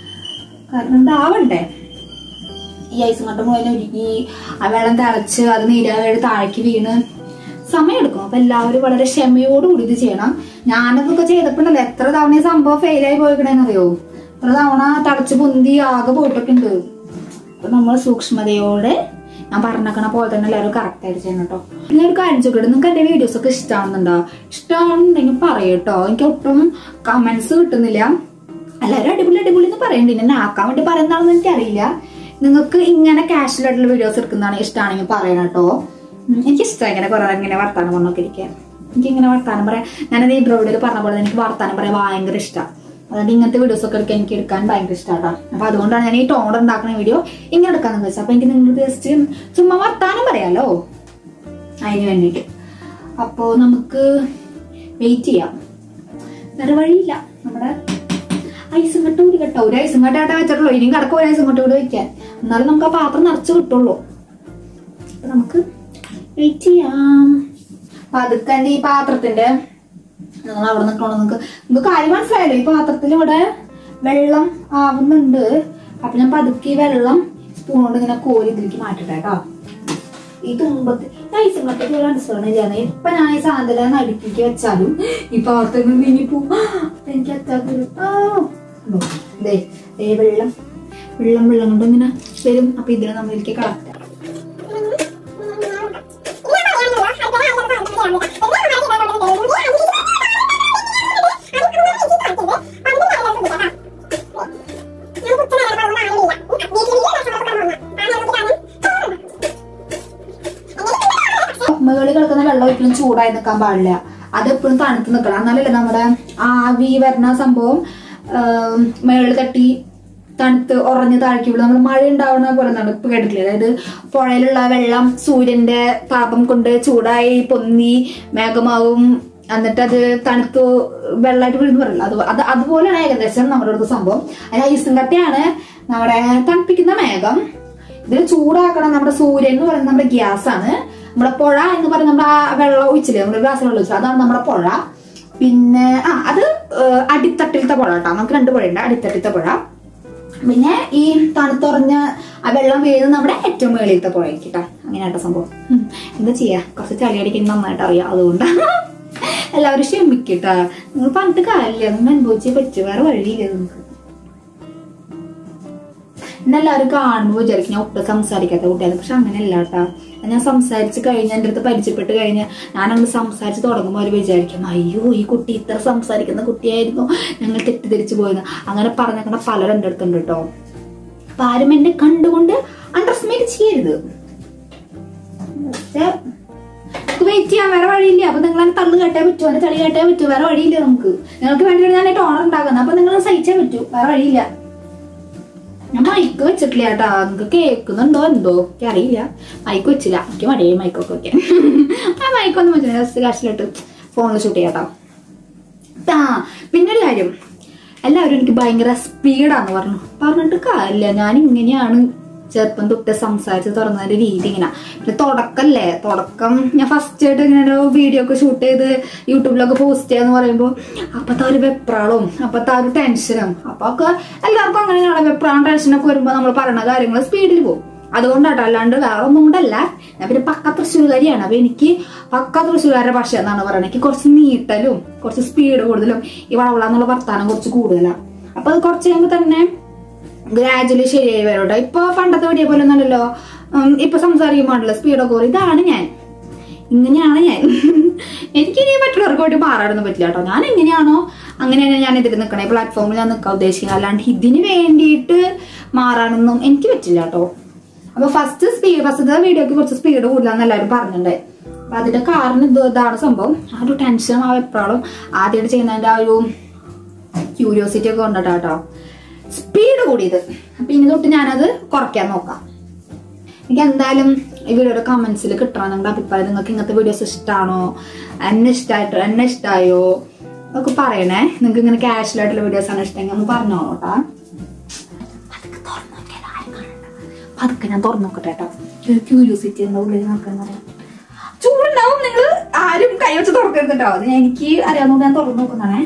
[SPEAKER 1] കാരണം ഇതാവണ്ടേ ഈ ഐസ് കട്ട മുഴുവൻ ഒരുക്കി ആ വെള്ളം തിളച്ച് അത് നീരാവേട് താഴേക്ക് വീണ് സമയമെടുക്കും അപ്പൊ എല്ലാവരും വളരെ ക്ഷമയോടുകൂടി ഇത് ചെയ്യണം ഞാനതൊക്കെ ചെയ്തപ്പോഴല്ലേ എത്ര തവണ ഈ സംഭവം ഫെയിലായി പോയിക്കണേന്നറിയോ എത്ര തവണ തിളച്ച് പൊന്തി ആകെ പോയിട്ടൊക്കെ ഉണ്ട് അപ്പൊ നമ്മൾ സൂക്ഷ്മതയോടെ ഞാൻ പറഞ്ഞേക്കണ പോലെ തന്നെ എല്ലാവരും കറക്റ്റ് ആയിട്ട് ചെയ്യണം കേട്ടോ പിന്നെ ഒരു കാര്യം ചോദിക്കട്ടെ നിങ്ങൾക്ക് എന്റെ വീഡിയോസ് ഒക്കെ ഇഷ്ടമാണെന്നുണ്ടോ ഇഷ്ടമാണെന്നുണ്ടെങ്കിൽ പറയട്ടോ എനിക്ക് ഒട്ടും കമന്റ്സ് കിട്ടുന്നില്ല എല്ലാവരും അടിപൊളി അടിപൊളി എന്ന് പറയുന്നുണ്ട് എന്നെ ആക്കാൻ വേണ്ടി പറയുന്നതാണെന്ന് എനിക്കറിയില്ല നിങ്ങൾക്ക് ഇങ്ങനെ കാഷ്വൽ ആയിട്ടുള്ള വീഡിയോസ് എടുക്കുന്നതാണ് ഇഷ്ടമാണെങ്കിൽ പറയണം കേട്ടോ ഉം, എനിക്ക് ഇഷ്ടം ഇങ്ങനെ കുറെ ഇങ്ങനെ വർത്താനം പറഞ്ഞൊക്കെ ഇരിക്കാൻ എനിക്ക് ഇങ്ങനെ വർത്താനം പറയാം ഞാനത് ഈ ഡ്രോയിഡിൽ പറഞ്ഞ പോലെ തന്നെ എനിക്ക് വർത്താനം പറയാൻ ഭയങ്കര ഇഷ്ടമാണ് അതുകൊണ്ട് ഇങ്ങനത്തെ വീഡിയോസ് ഒക്കെ എടുക്കാൻ എനിക്ക് എടുക്കാൻ ഭയങ്കര ഇഷ്ടമാണ് അപ്പൊ അതുകൊണ്ടാണ് ഞാൻ ഈ ടോണർ ഉണ്ടാക്കുന്ന വീഡിയോ ഇങ്ങനെ എടുക്കാന്ന് വെച്ചാൽ അപ്പൊ എനിക്ക് നിങ്ങൾ ജസ്റ്റ് ചുമ്മാ വർത്താനം പറയാലോ അതിന് വേണ്ടിയിട്ട് അപ്പോ നമുക്ക് വെയിറ്റ് ചെയ്യാം വേറെ വഴിയില്ല നമ്മുടെ ഐസും കട്ട കൂടി കേട്ടോ ഒരു ഐസും കട്ട ആട്ടെ വെച്ചിട്ടുള്ളൂ ഇനിയും കിടക്കും ഒരു ഐസും കട്ട കൂടി വെക്കാൻ എന്നാലും നമുക്ക് ആ പാത്രം നിറച്ച് കിട്ടുള്ളൂ അപ്പൊ നമുക്ക് വെയിറ്റ് ചെയ്യാം പതുക്കെ ഈ പാത്രത്തിന്റെ നിങ്ങൾ അവിടെ നിൽക്കണോ നിങ്ങൾക്ക് നിങ്ങൾക്ക് കാര്യം മനസ്സിലായല്ലോ ഈ പാത്രത്തിൽ ഇവിടെ വെള്ളം ആവുന്നുണ്ട് അപ്പൊ ഞാൻ പതുക്കെ ഈ വെള്ളം സ്പൂൺ കൊണ്ട് ഇങ്ങനെ കോരി ഇതിലേക്ക് മാറ്റട്ടെ കേട്ടോ ഈ തുമ്പത്ത് ഐസും കട്ടയ്ക്ക് ഒരു അനുസരണം ചെയ്യുന്നത് ഇപ്പൊ ഞാൻ ഈ സാധനം അടുപ്പിക്ക് വെച്ചാലും ഈ പാത്രത്തിൽ നീങ്ങി പോവും എനിക്ക് അറ്റാക്ക് വരും ആ ഉണ്ടോ? ദേ ദേ വെള്ളം വെള്ളം വെള്ളം കൊണ്ട് ഇങ്ങനെ വരും അപ്പൊ ഇതിനെ നമ്മളിലേക്ക് കളക്ട് മുകളിൽ കിടക്കുന്ന വെള്ളം ഒരിക്കലും ചൂടായി നിൽക്കാൻ പാടില്ല അത് എപ്പോഴും തണുത്ത് നിൽക്കണം എന്നാലല്ലേ നമ്മുടെ ആവി വരുന്ന സംഭവം മുകളിൽ തട്ടി തണുത്ത് ഉറഞ്ഞ് താഴ്ക്കി വിടും നമ്മൾ മഴ ഉണ്ടാവുന്ന പോലെ എന്താണ് ഇപ്പൊ കേട്ടിട്ടില്ലേ അതായത് പുഴയിലുള്ള വെള്ളം സൂര്യന്റെ താപം കൊണ്ട് ചൂടായി പൊന്തി മേഘമാവും എന്നിട്ട് അത് തണുത്ത് വെള്ളമായിട്ട് വീഴുന്നു പറയില്ല അത് അത് അതുപോലെയാണ് ഏകദേശം നമ്മുടെ അടുത്ത് സംഭവം അതിന് ഐസും കട്ടയാണ് നമ്മുടെ തണുപ്പിക്കുന്ന മേഘം ഇതിൽ ചൂടാക്കണം നമ്മുടെ സൂര്യൻ എന്ന് പറയുന്നത് നമ്മുടെ ഗ്യാസ് ആണ് നമ്മുടെ പുഴ എന്ന് പറയുന്നത് നമ്മുടെ ആ വെള്ളം ഒഴിച്ചില്ലേ നമ്മുടെ ഗ്ലാസ്സിൽ വെള്ളം ഒഴിച്ചില്ല അതാണ് നമ്മുടെ പുഴ പിന്നെ ആ അത് ഏഹ്, അടിത്തട്ടിലത്തെ പുഴ കേട്ടോ നമുക്ക് രണ്ട് പുഴയുണ്ട് അടിത്തട്ടിലത്തെ പുഴ പിന്നെ ഈ തണുത്തുറഞ്ഞ ആ വെള്ളം വീഴുന്നത് നമ്മുടെ ഏറ്റവും മേളിലത്തെ പുഴയ്ക്ക് കേട്ടോ അങ്ങനെയാട്ടോ സംഭവം ഉം. എന്താ ചെയ്യാ കുറച്ച് ചളി അടിക്കുന്ന നന്നായിട്ട് അറിയാം അതുകൊണ്ടാണ് എല്ലാവരും ക്ഷമിക്കട്ടാ നിങ്ങൾ പറഞ്ഞിട്ട് കാര്യമില്ല നിങ്ങൾ അനുഭവിച്ചേ പറ്റൂ വേറെ വഴിയില്ല നിങ്ങൾക്ക് എന്നെ എല്ലാവരും കാണുമ്പോൾ വിചാരിക്കും ഞാൻ ഒട്ടും സംസാരിക്കാത്ത കുട്ടിയാണ് പക്ഷെ അങ്ങനെയല്ല കേട്ടാ ഞാൻ സംസാരിച്ച് കഴിഞ്ഞ് എൻ്റെ അടുത്ത് പരിചയപ്പെട്ട് കഴിഞ്ഞ് ഞാൻ അങ്ങ് സംസാരിച്ച് തുടങ്ങുമ്പോൾ അവർ വിചാരിക്കും അയ്യോ ഈ കുട്ടി ഇത്ര സംസാരിക്കുന്ന കുട്ടിയായിരുന്നു ഞങ്ങൾ തെറ്റിദ്ധരിച്ചു പോയത് അങ്ങനെ പറഞ്ഞേക്കണ പലരും എൻ്റെ അടുത്തുണ്ട് കേട്ടോ അപ്പൊ ആരും എന്നെ കണ്ടുകൊണ്ട് അണ്ടർസ്റ്റിമേറ്റ് ചെയ്യരുത് പക്ഷേ വെയിറ്റ് ചെയ്യാൻ വേറെ വഴിയില്ല അപ്പൊ നിങ്ങൾ അങ്ങനെ തള്ളു കേട്ടേ പറ്റൂ അതിന്റെ ചളി കേട്ടേ പറ്റൂ വേറെ വഴിയില്ല നമുക്ക് നിങ്ങൾക്ക് വേണ്ടി ഞാൻ ടോണർ ഉണ്ടാക്കുന്നത് അപ്പൊ നിങ്ങൾ സഹിച്ചേ പറ്റൂ വേറെ വഴിയില്ല ഞാൻ മൈക്ക് വെച്ചിട്ടില്ല കേട്ടാ നിങ്ങൾക്ക് കേൾക്കുന്നുണ്ടോ എന്തോ എനിക്ക് അറിയില്ല മൈക്ക് വെച്ചില്ല എനിക്ക് മടിയായി മൈക്കൊക്കെ വെക്കാൻ ആ മൈക്കൊന്നും വെച്ചില്ല ജസ്റ്റ് കാശിലിട്ട് ഫോണിൽ ഷൂട്ട് ചെയ്യാട്ടോ ആ പിന്നെ ഒരു കാര്യം എല്ലാവരും എനിക്ക് ഭയങ്കര സ്പീഡാന്ന് പറഞ്ഞു പറഞ്ഞിട്ട് കാര്യമില്ല ഞാൻ ഇങ്ങനെയാണ് ചെറുപ്പം തൊട്ട് സംസാരിച്ച് തുറന്നതിന്റെ രീതി ഇങ്ങനെ പിന്നെ തുടക്കല്ലേ തുടക്കം ഞാൻ ഫസ്റ്റ് ആയിട്ട് ഇങ്ങനെ ഒരു വീഡിയോ ഒക്കെ ഷൂട്ട് ചെയ്ത് യൂട്യൂബിലൊക്കെ പോസ്റ്റ് ചെയ്യാന്ന് പറയുമ്പോൾ അപ്പത്തെ ഒരു വെപ്രാളവും അപ്പത്തെ ആ ഒരു ടെൻഷനും അപ്പൊ ഒക്കെ എല്ലാവർക്കും അങ്ങനെയാണ് വെപ്രാളം ടെൻഷനൊക്കെ വരുമ്പോൾ നമ്മൾ പറയുന്ന കാര്യങ്ങൾ സ്പീഡിൽ പോകും അതുകൊണ്ടാട്ടോ അല്ലാണ്ട് വേറെ ഒന്നും കൊണ്ടല്ല ഞാൻ പിന്നെ പക്ക തൃശ്ശൂർകാരിയാണ് അപ്പൊ എനിക്ക് പക്ക തൃശ്ശൂർകാരുടെ ഭാഷ എന്നാണ് പറയുന്നത് എനിക്ക് കുറച്ച് നീട്ടലും കുറച്ച് സ്പീഡ് കൂടുതലും ഈ വളവള എന്നുള്ള വർത്താനം കുറച്ച് കൂടുതലാണ് അപ്പൊ അത് കുറച്ച് കഴിയുമ്പോൾ തന്നെ ഗ്രാജുവലി ശരിയായി വരോട്ടോ ഇപ്പൊ പണ്ടത്തെ വീഡിയോ പോലെ ഒന്നല്ലല്ലോ ഉം, ഇപ്പൊ സംസാരിക്കുമ്പോഴല്ലോ സ്പീഡൊക്കെ കുറയും ഇതാണ് ഞാൻ ഇങ്ങനെയാണ് ഞാൻ എനിക്ക് ഇനി മറ്റുള്ളവർക്ക് വേണ്ടി മാറാനൊന്നും പറ്റില്ല കേട്ടോ ഞാൻ എങ്ങനെയാണോ അങ്ങനെയാണ് ഞാൻ ഇതിൽ നിൽക്കണേ പ്ലാറ്റ്ഫോമിൽ ഞാൻ നിൽക്കാൻ ഉദ്ദേശിക്കുന്നത് അല്ലാണ്ട് ഇതിന് വേണ്ടിയിട്ട് മാറാനൊന്നും എനിക്ക് പറ്റില്ല കേട്ടോ അപ്പൊ ഫസ്റ്റ് സ്പീഡ് ഫസ്റ്റത്തെ വീഡിയോക്ക് കുറച്ച് സ്പീഡ് കൂടുതലാന്ന് എല്ലാവരും പറഞ്ഞിട്ടുണ്ട് അപ്പൊ അതിന്റെ കാരണം ഇത് ഇതാണ് സംഭവം ആ ഒരു ടെൻഷനും ആ വെപ്രാളും ആദ്യമായിട്ട് ചെയ്യുന്നതിന്റെ ആ ഒരു ക്യൂരിയോസിറ്റി ഒക്കെ കൊണ്ടിട്ടാ കേട്ടോ സ്പീഡ് കൂടിയത് അപ്പൊ ഇനി തൊട്ട് ഞാനത് കുറയ്ക്കാൻ നോക്കാം എനിക്ക് എന്തായാലും ഈ വീഡിയോയുടെ കമന്റ്സിൽ കിട്ടണം നിങ്ങളുടെ അഭിപ്രായം നിങ്ങൾക്ക് ഇങ്ങനത്തെ വീഡിയോസ് ഇഷ്ടമാണോ എന്നെ ഇഷ്ടമായിട്ടോ എന്നെ ഇഷ്ടമായോ ഒക്കെ പറയണേ നിങ്ങൾക്ക് ഇങ്ങനെ കാഷ്വൽ ആയിട്ടുള്ള വീഡിയോസ് ആണ് ഇഷ്ടമെങ്കിൽ ഒന്ന് പറഞ്ഞോളൂ കേട്ടാ പതുക്കെ തുറന്ന് നോക്കിയാൽ ആരും കാണണ്ട. പതുക്കെ ഞാൻ തുറന്നു നോക്കട്ടെ കേട്ടോ ഒരു ക്യൂരിയോസിറ്റി എന്താ ഉള്ളിൽ നോക്കാൻ പറയാം ചൂടുണ്ടാവും നിങ്ങൾ ആരും കൈ വെച്ച് തുറക്കരുത് കേട്ടോ അത് ഞാൻ- എനിക്ക് അറിയാവുന്നത് ഞാൻ തുറന്നു നോക്കുന്നതാണേ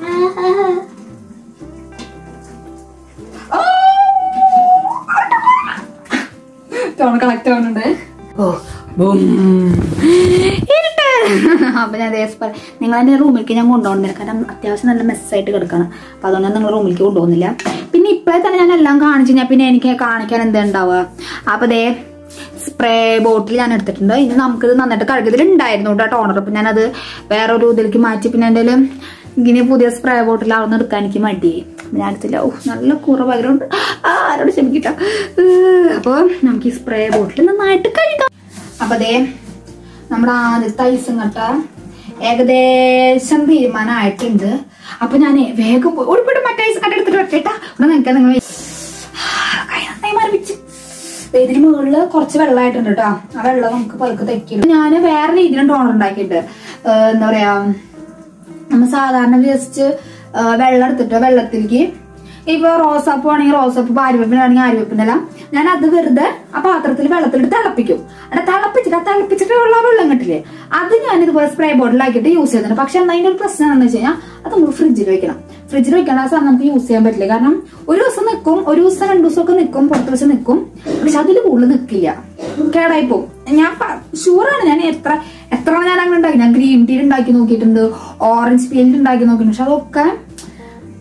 [SPEAKER 1] ടോൺ കളക്ട് ആവുന്നുണ്ട് ഓ ബും. ഇരുട്ട്. അപ്പൊ ഞാൻ നിങ്ങൾ എന്റെ റൂമിലേക്ക് ഞാൻ കൊണ്ടുപോകുന്നില്ല കാരണം അത്യാവശ്യം നല്ല മെസ്സായിട്ട് കിടക്കാണ് അപ്പൊ അതുകൊണ്ട് ഞാൻ നിങ്ങൾ റൂമിലേക്ക് കൊണ്ടുപോകുന്നില്ല പിന്നെ ഇപ്പോഴെ തന്നെ ഞാൻ എല്ലാം കാണിച്ചു കഴിഞ്ഞാൽ പിന്നെ എനിക്ക് കാണിക്കാൻ എന്താ ഉണ്ടാവുക അപ്പൊ ദേ സ്പ്രേ ബോട്ടിൽ ഞാൻ എടുത്തിട്ടുണ്ട് ഇനി നമുക്കിത് നന്നായിട്ട് കഴുകി ഇതിൽ ഉണ്ടായിരുന്നു കേട്ടോ ടോണർ അപ്പൊ ഞാനത് വേറെ ഒരു ഇതിലേക്ക് മാറ്റി പിന്നെ എൻ്റെ കയ്യില് ഇങ്ങനെ പുതിയ സ്പ്രേ ബോട്ടിൽ ആവുന്ന എടുക്കാൻ എനിക്ക് മടിയായി അപ്പൊ ഞാൻ എടുത്തില്ല ഓ നല്ല കൂറ പകരമുണ്ട് ആ, ആരോട് ക്ഷമിക്കട്ട അപ്പൊ നമുക്ക് ഈ സ്പ്രേ ബോട്ടിൽ നന്നായിട്ട് കഴുകാം അപ്പൊ ദേ നമ്മുടെ ആദ്യത്തെ ഐസും കട്ട ഏകദേശം തീരുമാനമായിട്ടുണ്ട് അപ്പൊ ഞാൻ വേഗം പോയി ഓടിപ്പോയിട്ട് മറ്റേ ഐസ് കട്ട എടുത്തിട്ട് വെക്കേട്ടാ ഇവിടെ നിൽക്കാൻ നിങ്ങൾ കൈ നന്നായി മരവിച്ച് ഇതിന് മുകളില് കുറച്ച് വെള്ളമായിട്ടുണ്ട് കേട്ടോ ആ വെള്ളം നമുക്ക് പതുക്കെ തെക്കില്ല ഞാൻ വേറെ രീതിയിലും ടോണർ ഉണ്ടാക്കിയിട്ട് എന്താ പറയാ നമ്മൾ സാധാരണ ജസ്റ്റ് വെള്ളം എടുത്തിട്ട് വെള്ളത്തിലേക്ക് ഇപ്പൊ റോസാപ്പ് ആണെങ്കിൽ റോസാപ്പ് ആര്യവെപ്പിനാണെങ്കിൽ ആര്യവെപ്പിന്റെ എല്ലാം ഞാൻ അത് വെറുതെ ആ പാത്രത്തിൽ വെള്ളത്തിലിട്ട് തിളപ്പിക്കും അവിടെ തിളപ്പിച്ചിട്ട് ആ തിളപ്പിച്ചിട്ടുള്ള ആ വെള്ളം കിട്ടില്ലേ അത് ഞാൻ ഇതുപോലെ സ്പ്രേ ബോട്ടിലാക്കിയിട്ട് യൂസ് ചെയ്യുന്നുണ്ട് പക്ഷെ എന്താ അതിന്റെ ഒരു പ്രശ്നം എന്താണെന്ന് വെച്ച് കഴിഞ്ഞാൽ അത് നമുക്ക് ഫ്രിഡ്ജിൽ വെക്കണം ഫ്രിഡ്ജിൽ വെക്കേണ്ട ആ സാധനം നമുക്ക് യൂസ് ചെയ്യാൻ പറ്റില്ല കാരണം ഒരു ദിവസം നിൽക്കും ഒരു ദിവസം രണ്ടു ദിവസം ഒക്കെ നിൽക്കും പുറത്ത് വെച്ച് നിൽക്കും പക്ഷെ അതിൽ കൂടുതൽ നിൽക്കില്ല കേടായി പോകും ഞാൻ ഷുവറാണ് ഞാൻ എത്ര എത്ര ഞാൻ അങ്ങനെ ഉണ്ടാക്കി ഞാൻ ഗ്രീൻ ടീ ഉണ്ടാക്കി നോക്കിയിട്ടുണ്ട് ഓറഞ്ച് പീൽ ഉണ്ടാക്കി നോക്കിയിട്ടുണ്ട് പക്ഷെ അതൊക്കെ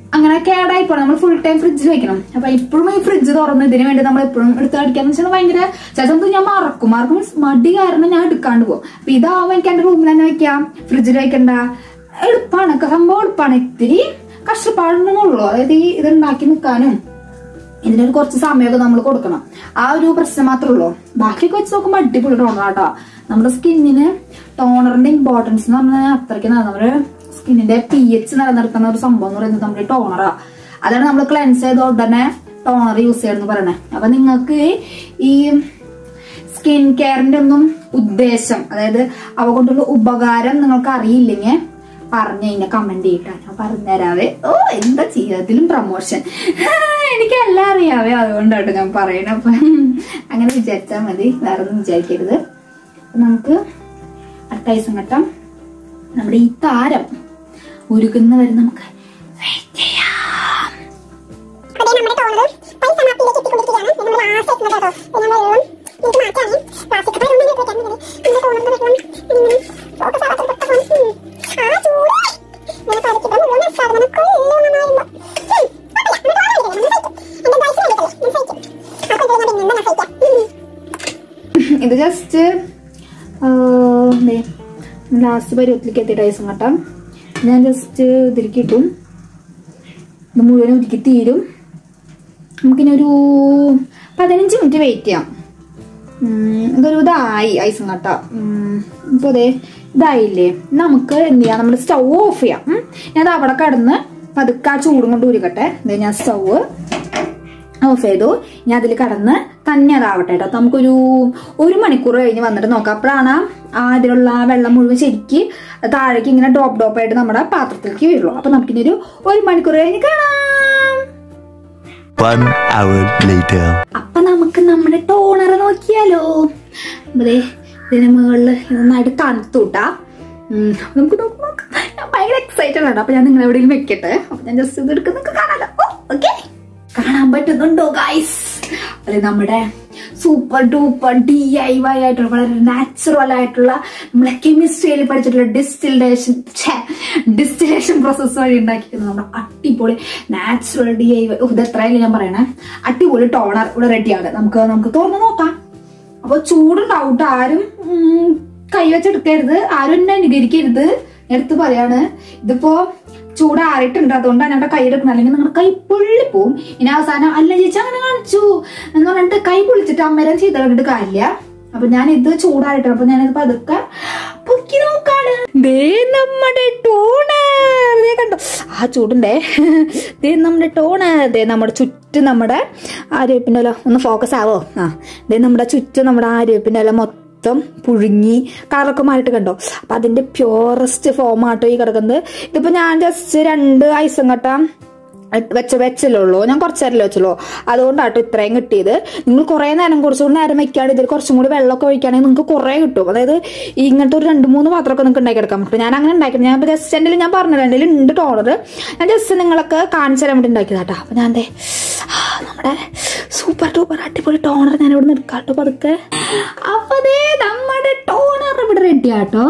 [SPEAKER 1] അങ്ങനെ കേടായി പോണം നമ്മൾ ഫുൾ ടൈം ഫ്രിഡ്ജിൽ വെക്കണം അപ്പൊ ഇപ്പോഴും ഈ ഫ്രിഡ്ജ് തുറന്ന് ഇതിന് വേണ്ടി നമ്മൾ എപ്പോഴും എടുത്ത് അടിക്കാന്ന് വെച്ചാൽ ഭയങ്കര ചില സമയത്ത് ഞാൻ മറക്കും മറക്കും means മടി കാരണം ഞാൻ എടുക്കാണ്ട് പോകും അപ്പൊ ഇതാവുമ്പോ എനിക്ക് എന്റെ റൂമിൽ തന്നെ വെക്കാം ഫ്രിഡ്ജിൽ വെക്കണ്ട എളുപ്പമാണ് സംഭവം എളുപ്പമാണ് ഇത്തിരി കഷ്ടപ്പാടുണ്ടെന്നുള്ളൂ അതായത് ഈ ഇത് ഉണ്ടാക്കി നിൽക്കാനും ഇതിനൊരു കുറച്ച് സമയമൊക്കെ നമ്മൾ കൊടുക്കണം ആ ഒരു പ്രശ്നം മാത്രമേ ഉള്ളൂ ബാക്കിയൊക്കെ വെച്ച് നോക്കുമ്പോൾ അടിപൊളി ടോണർ ആട്ടോ നമ്മുടെ സ്കിന്നിന് ടോണറിന്റെ ഇമ്പോർട്ടൻസ് എന്ന് പറഞ്ഞാൽ അത്രയ്ക്ക് നമ്മുടെ സ്കിന്നിന്റെ പി എച്ച് നിലനിർത്തുന്ന ഒരു സംഭവം എന്ന് പറയുന്നത് നമ്മുടെ ടോണറാ അതാണ് നമ്മൾ ക്ലെൻസ് ചെയ്ത ഉടനെ ടോണർ യൂസ് ചെയ്യണമെന്ന് പറയണേ അപ്പൊ നിങ്ങൾക്ക് ഈ സ്കിൻ കെയറിന്റെ ഒന്നും ഉദ്ദേശം അതായത് അവ കൊണ്ടുള്ള ഉപകാരം നിങ്ങൾക്ക് അറിയില്ലെങ്കിൽ പറഞ്ഞു കഴിഞ്ഞാൽ കമന്റ് ചെയ്യട്ടെ ഞാൻ പറഞ്ഞുതരാവേ ഓ എന്താ ജീവിതത്തിലും പ്രൊമോഷൻ എനിക്ക് എല്ലാം അറിയാവേ അതുകൊണ്ടാണ് ഞാൻ പറയണത് അപ്പൊ അങ്ങനെ വിചാരിച്ചാൽ മതി വേറെ ഒന്നും വിചാരിക്കരുത് അപ്പൊ നമുക്ക് അടുത്ത ദിവസം ഘട്ടം നമ്മുടെ ഈ താരം ഉരുകുന്ന വരെ നമുക്ക് വെയിറ്റ് ചെയ്യാം
[SPEAKER 3] അതെ നമ്മുടെ ടോണർ പരിസമാപ്തിയിലേക്ക് എത്തിക്കൊണ്ടിരിക്കുകയാണ് ഇത് നമ്മൾ ലാസ്റ്റ് എത്തുന്നത് കേട്ടോ ഇത് നമ്മൾ വെള്ളം ഇത് മാറ്റാണ് പ്ലാസ്റ്റിക് പൈ ഒന്നും വെക്കാൻ നമ്മുടെ ടോണറിന്റെ വെള്ളം ഇങ്ങനെ ഫോക്കസ് ആവാത്ത പൊട്ട ഫോൺ ആ ചൂട് ഇങ്ങനെ പരത്തിട്ട് മുഴുവൻ അസാധനം കൊല്ലും നന്നായിരുന്നു
[SPEAKER 1] ഇത് ജസ്റ്റ് ലാസ്റ്റ് പരുവത്തിലേക്ക് എത്തിയിട്ട് ഐസും കട്ടാം ഞാൻ ജസ്റ്റ് ഇതിലേക്ക് ഇട്ടും ഇത് മുഴുവൻ ഒതുക്കി തീരും നമുക്കിനി ഒരു പതിനഞ്ച് മിനിറ്റ് വെയിറ്റ് ചെയ്യാം ഉം, ഇതൊരു ഇതായി ഐസും കട്ട ഇപ്പോൾ അതെ ഇതായില്ലേ നമുക്ക് എന്ത് ചെയ്യാം നമ്മൾ സ്റ്റൗ ഓഫ് ചെയ്യാം ഉം. ഞാൻ അത് അവിടെ കിടന്ന് പതുക്കെ ആ ചൂടും കൊണ്ട് ഉരുക്കട്ടെ ദേ ഞാൻ സ്റ്റൗവ് ഓഫ് ചെയ്തു ഞാൻ അതിൽ കടന്ന് തന്നെ അതാവട്ടെ കേട്ടോ നമുക്കൊരു ഒരു മണിക്കൂർ കഴിഞ്ഞ് വന്നിട്ട് നോക്കാം അപ്പോഴാണ് ആ അതിലുള്ള ആ വെള്ളം മുഴുവൻ ശരിക്ക് താഴേക്ക് ഇങ്ങനെ ഡ്രോപ്പ് ഡ്രോപ്പ് ആയിട്ട് നമ്മുടെ പാത്രത്തിലേക്ക് വരുള്ളൂ അപ്പൊ നമുക്കിനി ഒരു ഒരു മണിക്കൂർ കഴിഞ്ഞ് കാണാം
[SPEAKER 4] One hour later.
[SPEAKER 1] അപ്പൊ നമുക്ക് നമ്മുടെ ടോണർ നോക്കിയാലോ അതെ ഇതിന് മുകളിൽ നന്നായിട്ട് തണുത്തൂട്ടാ ഉം, അപ്പൊ നമുക്ക് നോക്കാം നോക്കാം. ഞാൻ ഭയങ്കര എക്സൈറ്റഡ് ആണ് അപ്പൊ ഞാൻ നിങ്ങൾ എവിടെയെങ്കിലും വെക്കട്ടെ അപ്പൊ ഞാൻ ജസ്റ്റ് ഇത് എടുക്കുന്ന നിങ്ങൾക്ക് കാണാലോ ഓക്കെ കാണാൻ പറ്റുന്നുണ്ടോ ഗൈസ് അതെ നമ്മുടെ super duper D I Y ആയിട്ടുള്ള വളരെ നാച്ചുറൽ ആയിട്ടുള്ള നമ്മളെ കെമിസ്ട്രിയിൽ പഠിച്ചിട്ടുള്ള ഡിസ്റ്റിലേഷൻ ഡിസ്റ്റിലേഷൻ പ്രോസസ് വഴി ഉണ്ടാക്കിയിരിക്കുന്ന നമ്മുടെ അടിപൊളി നാച്ചുറൽ ഡി ഐ വൈ ഇത് എത്രയായാലും ഞാൻ പറയണേ അടിപൊളി ടോണർ ഇവിടെ റെഡിയാണ് നമുക്ക് നമുക്ക് തുറന്ന് നോക്കാം അപ്പൊ ചൂടുണ്ടാവും ട്ടോ. ആരും ഉം, കൈവച്ചെടുക്കരുത് ആരും എന്നെ അനുകരിക്കരുത് ഞാൻ എടുത്ത് പറയാണ് ഇതിപ്പോ ചൂട് ആറിയിട്ടുണ്ട് അതുകൊണ്ടാണ് എന്റെ കൈ എടുക്കുന്നത് അല്ലെങ്കിൽ നിങ്ങളുടെ കൈ പൊള്ളിപ്പോവും ഇനി അവസാനം അല്ല ചേച്ചി അങ്ങനെ കാണിച്ചു എന്ന് പറഞ്ഞിട്ട് കൈ പൊളിച്ചിട്ട് അമ്മേരം ചെയ്ത് കണ്ടിട്ട് കാര്യമില്ല അപ്പൊ ഞാൻ ഇത് ചൂടാറിട്ട് അപ്പൊ ഞാനിത് പതുക്കെ പൊക്കി നോക്കാണ് ദേ നമ്മുടെ ടോണർ ദേ കണ്ടോ ആ ചൂടുണ്ടേ ദേ നമ്മുടെ ടോണർ ദേ നമ്മുടെ ചുറ്റും നമ്മുടെ ആര്യപ്പിന്റെ ഇല ഒന്ന് ഫോക്കസ് ആവോ ആ ദേ നമ്മുടെ ചുറ്റും നമ്മുടെ ആര്യപ്പിന്റെ ഇല മൊത്തം പുഴുങ്ങി കളറൊക്കെ മാറിയിട്ട് കണ്ടോ അപ്പൊ അതിന്റെ പ്യോറസ്റ്റ് ഫോം ആട്ടോ ഈ കിടക്കുന്നത് ഇതിപ്പോ ഞാൻ ജസ്റ്റ് രണ്ട് ഐസും കട്ട വെച്ച വെച്ചല്ലുള്ളൂ ഞാൻ കുറച്ച് നേരം വെച്ചുള്ളൂ അതുകൊണ്ടാട്ടോ ഇത്രയും കിട്ടിയത് നിങ്ങൾ കുറേ നേരം കുറച്ചുകൂടി നേരം വെക്കുകയാണ് ഇതിൽ കുറച്ചും കൂടി വെള്ളമൊക്കെ ഒഴിക്കുകയാണെങ്കിൽ നിങ്ങൾക്ക് കുറേ കിട്ടും അതായത് ഈ ഇങ്ങനത്തെ ഒരു രണ്ട് മൂന്ന് പാത്രമൊക്കെ നിങ്ങൾക്ക് ഉണ്ടാക്കിയെടുക്കാൻ പറ്റും ഞാൻ അങ്ങനെ ഉണ്ടാക്കി ഞാൻ ജസ്റ്റ് എൻ്റെ ഞാൻ പറഞ്ഞില്ല എൻ്റെ ഉണ്ട് ടോണർ ഞാൻ ജസ്റ്റ് നിങ്ങൾക്ക് കാണിച്ചു തരാൻ വേണ്ടി ഉണ്ടാക്കിയതാട്ടോ അപ്പൊ ഞാൻ ദേ ആ, നമ്മുടെ സൂപ്പർ ഡൂപ്പർ അടിപൊളി ടോണർ ഞാൻ ഇവിടെ നിൽക്കാട്ടോ പതുക്കെ അപ്പൊ ദേ നമ്മുടെ ടോണർ ഇവിടെ റെഡി ആട്ടോ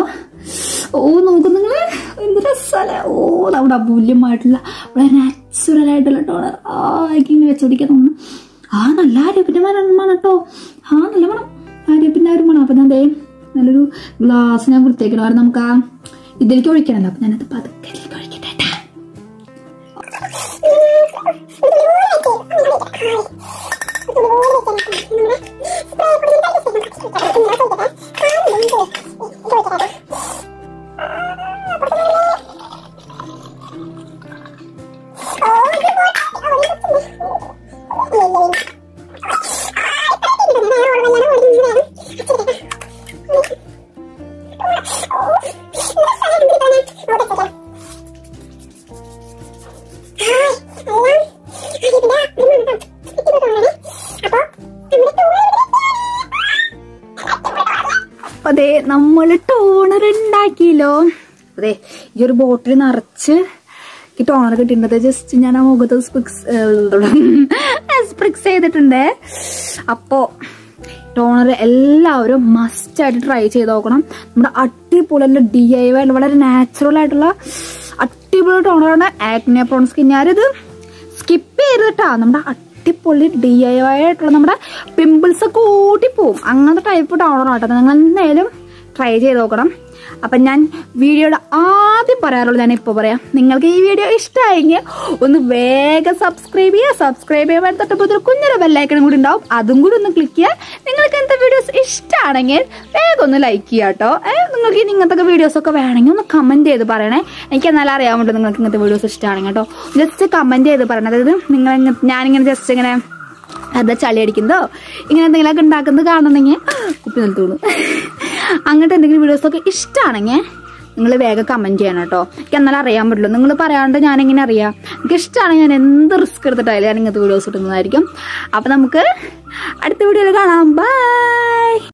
[SPEAKER 1] ഓ നോക്കൂ നിങ്ങള് എന്ത് രസമല്ലേ ഓ നമ്മുടെ അമൂല്യമായിട്ടുള്ള വളരെ നാച്ചുറൽ ആയിട്ടുള്ള ടോണർ ആ എനിക്ക് ഇങ്ങനെ വെച്ചോടിക്കാൻ തോന്നുന്നു ആ നല്ല ആരോഗ്യത്തിന്റെ മണം കേട്ടോ ആ നല്ല മണം ആരോഗ്യത്തിന്റെ ഒരു മണം അപ്പൊ ഞാൻ ദേ നല്ലൊരു ഗ്ലാസ് ഞാൻ വൃത്തിയാക്കണം കാരണം നമുക്ക് ആ ഇതിലേക്ക് ഒഴിക്കണല്ലോ അപ്പൊ ഞാനത് പതുക്കെ ഇതിലേക്ക് ഒഴിക്കട്ടെ ട്ടാ. അപ്പൊ അതെ നമ്മൾ ടോണർ ഉണ്ടാക്കിയല്ലോ അതെ ഈ ഒരു ബോട്ടിൽ നിറച്ച് ഈ ടോണർ കിട്ടിയിട്ടുണ്ട് ജസ്റ്റ് ഞാൻ ആ മുഖത്ത് സ്പ്രിക്സ് സ്പ്രിക്സ് ചെയ്തിട്ടുണ്ട് അപ്പോ ടോണർ എല്ലാവരും മസ്റ്റ് ആയിട്ട് ട്രൈ ചെയ്ത് നോക്കണം നമ്മുടെ അടിപൊളി ഡി ഐ വൈ വളരെ നാച്ചുറൽ ആയിട്ടുള്ള അടിപൊളി ടോണറാണ് ആക്നെ പ്രോൺ സ്കിന്നാരിത് സ്കിപ്പ് ചെയ്തിട്ടാ നമ്മുടെ അടിപൊളി ഡി ഐ വൈ ആയിട്ടുള്ള നമ്മുടെ പിമ്പിൾസ് ഒക്കെ കൂട്ടിപ്പോവും അങ്ങനത്തെ ടൈപ്പ് ടോണർ ആട്ടോ നിങ്ങൾ എന്തായാലും ട്രൈ ചെയ്ത് നോക്കണം അപ്പം ഞാൻ വീഡിയോയുടെ ആദ്യം പറയാറുള്ളത് ഞാൻ ഇപ്പോൾ പറയാം നിങ്ങൾക്ക് ഈ വീഡിയോ ഇഷ്ടമായെങ്കിൽ ഒന്ന് വേഗം സബ്സ്ക്രൈബ് ചെയ്യുക സബ്സ്ക്രൈബ് ചെയ്യാൻ തൊട്ടപ്പോൾ ഒരു കുഞ്ഞൊരു ബെല്ലൈക്കണും കൂടി ഉണ്ടാവും അതും കൂടി ഒന്ന് ക്ലിക്ക് ചെയ്യുക നിങ്ങൾക്ക് എന്താ വീഡിയോസ് ഇഷ്ടമാണെങ്കിൽ വേഗം ഒന്ന് ലൈക്ക് ചെയ്യുക കേട്ടോ ഏഹ് നിങ്ങൾക്ക് ഇനി ഇങ്ങനത്തെ വീഡിയോസ് ഒക്കെ വേണമെങ്കിൽ ഒന്ന് കമൻറ്റ് ചെയ്ത് പറയണേ എനിക്ക് എന്നാലും അറിയാൻ പറ്റും നിങ്ങൾക്ക് ഇങ്ങനത്തെ വീഡിയോസ് ഇഷ്ടമാണെങ്കിൽ കേട്ടോ ജസ്റ്റ് കമൻറ്റ് ചെയ്ത് പറയണേ അതായത് നിങ്ങൾ ഇങ്ങ- ഞാനിങ്ങനെ ജസ്റ്റ് ഇങ്ങനെ അത് ചളി അടിക്കുന്നതോ ഇങ്ങനെ എന്തെങ്കിലുമൊക്കെ ഉണ്ടാക്കുന്നത് കാണണമെങ്കിൽ കുപ്പി നിൽത്തോളൂ അങ്ങനത്തെ എന്തെങ്കിലും വീഡിയോസ് ഒക്കെ ഇഷ്ടമാണെങ്കിൽ നിങ്ങൾ വേഗം കമന്റ് ചെയ്യണം കേട്ടോ എനിക്ക് എന്നാലും അറിയാൻ പറ്റുള്ളൂ നിങ്ങൾ പറയാണ്ട് ഞാൻ എങ്ങനെ അറിയാം എനിക്ക് ഇഷ്ടമാണെങ്കിൽ ഞാൻ എന്ത് റിസ്ക് എടുത്തിട്ടായാലും ഞാൻ ഇങ്ങനത്തെ വീഡിയോസ് ഇടുന്നതായിരിക്കും അപ്പൊ നമുക്ക് അടുത്ത വീഡിയോയിൽ കാണാം ബൈ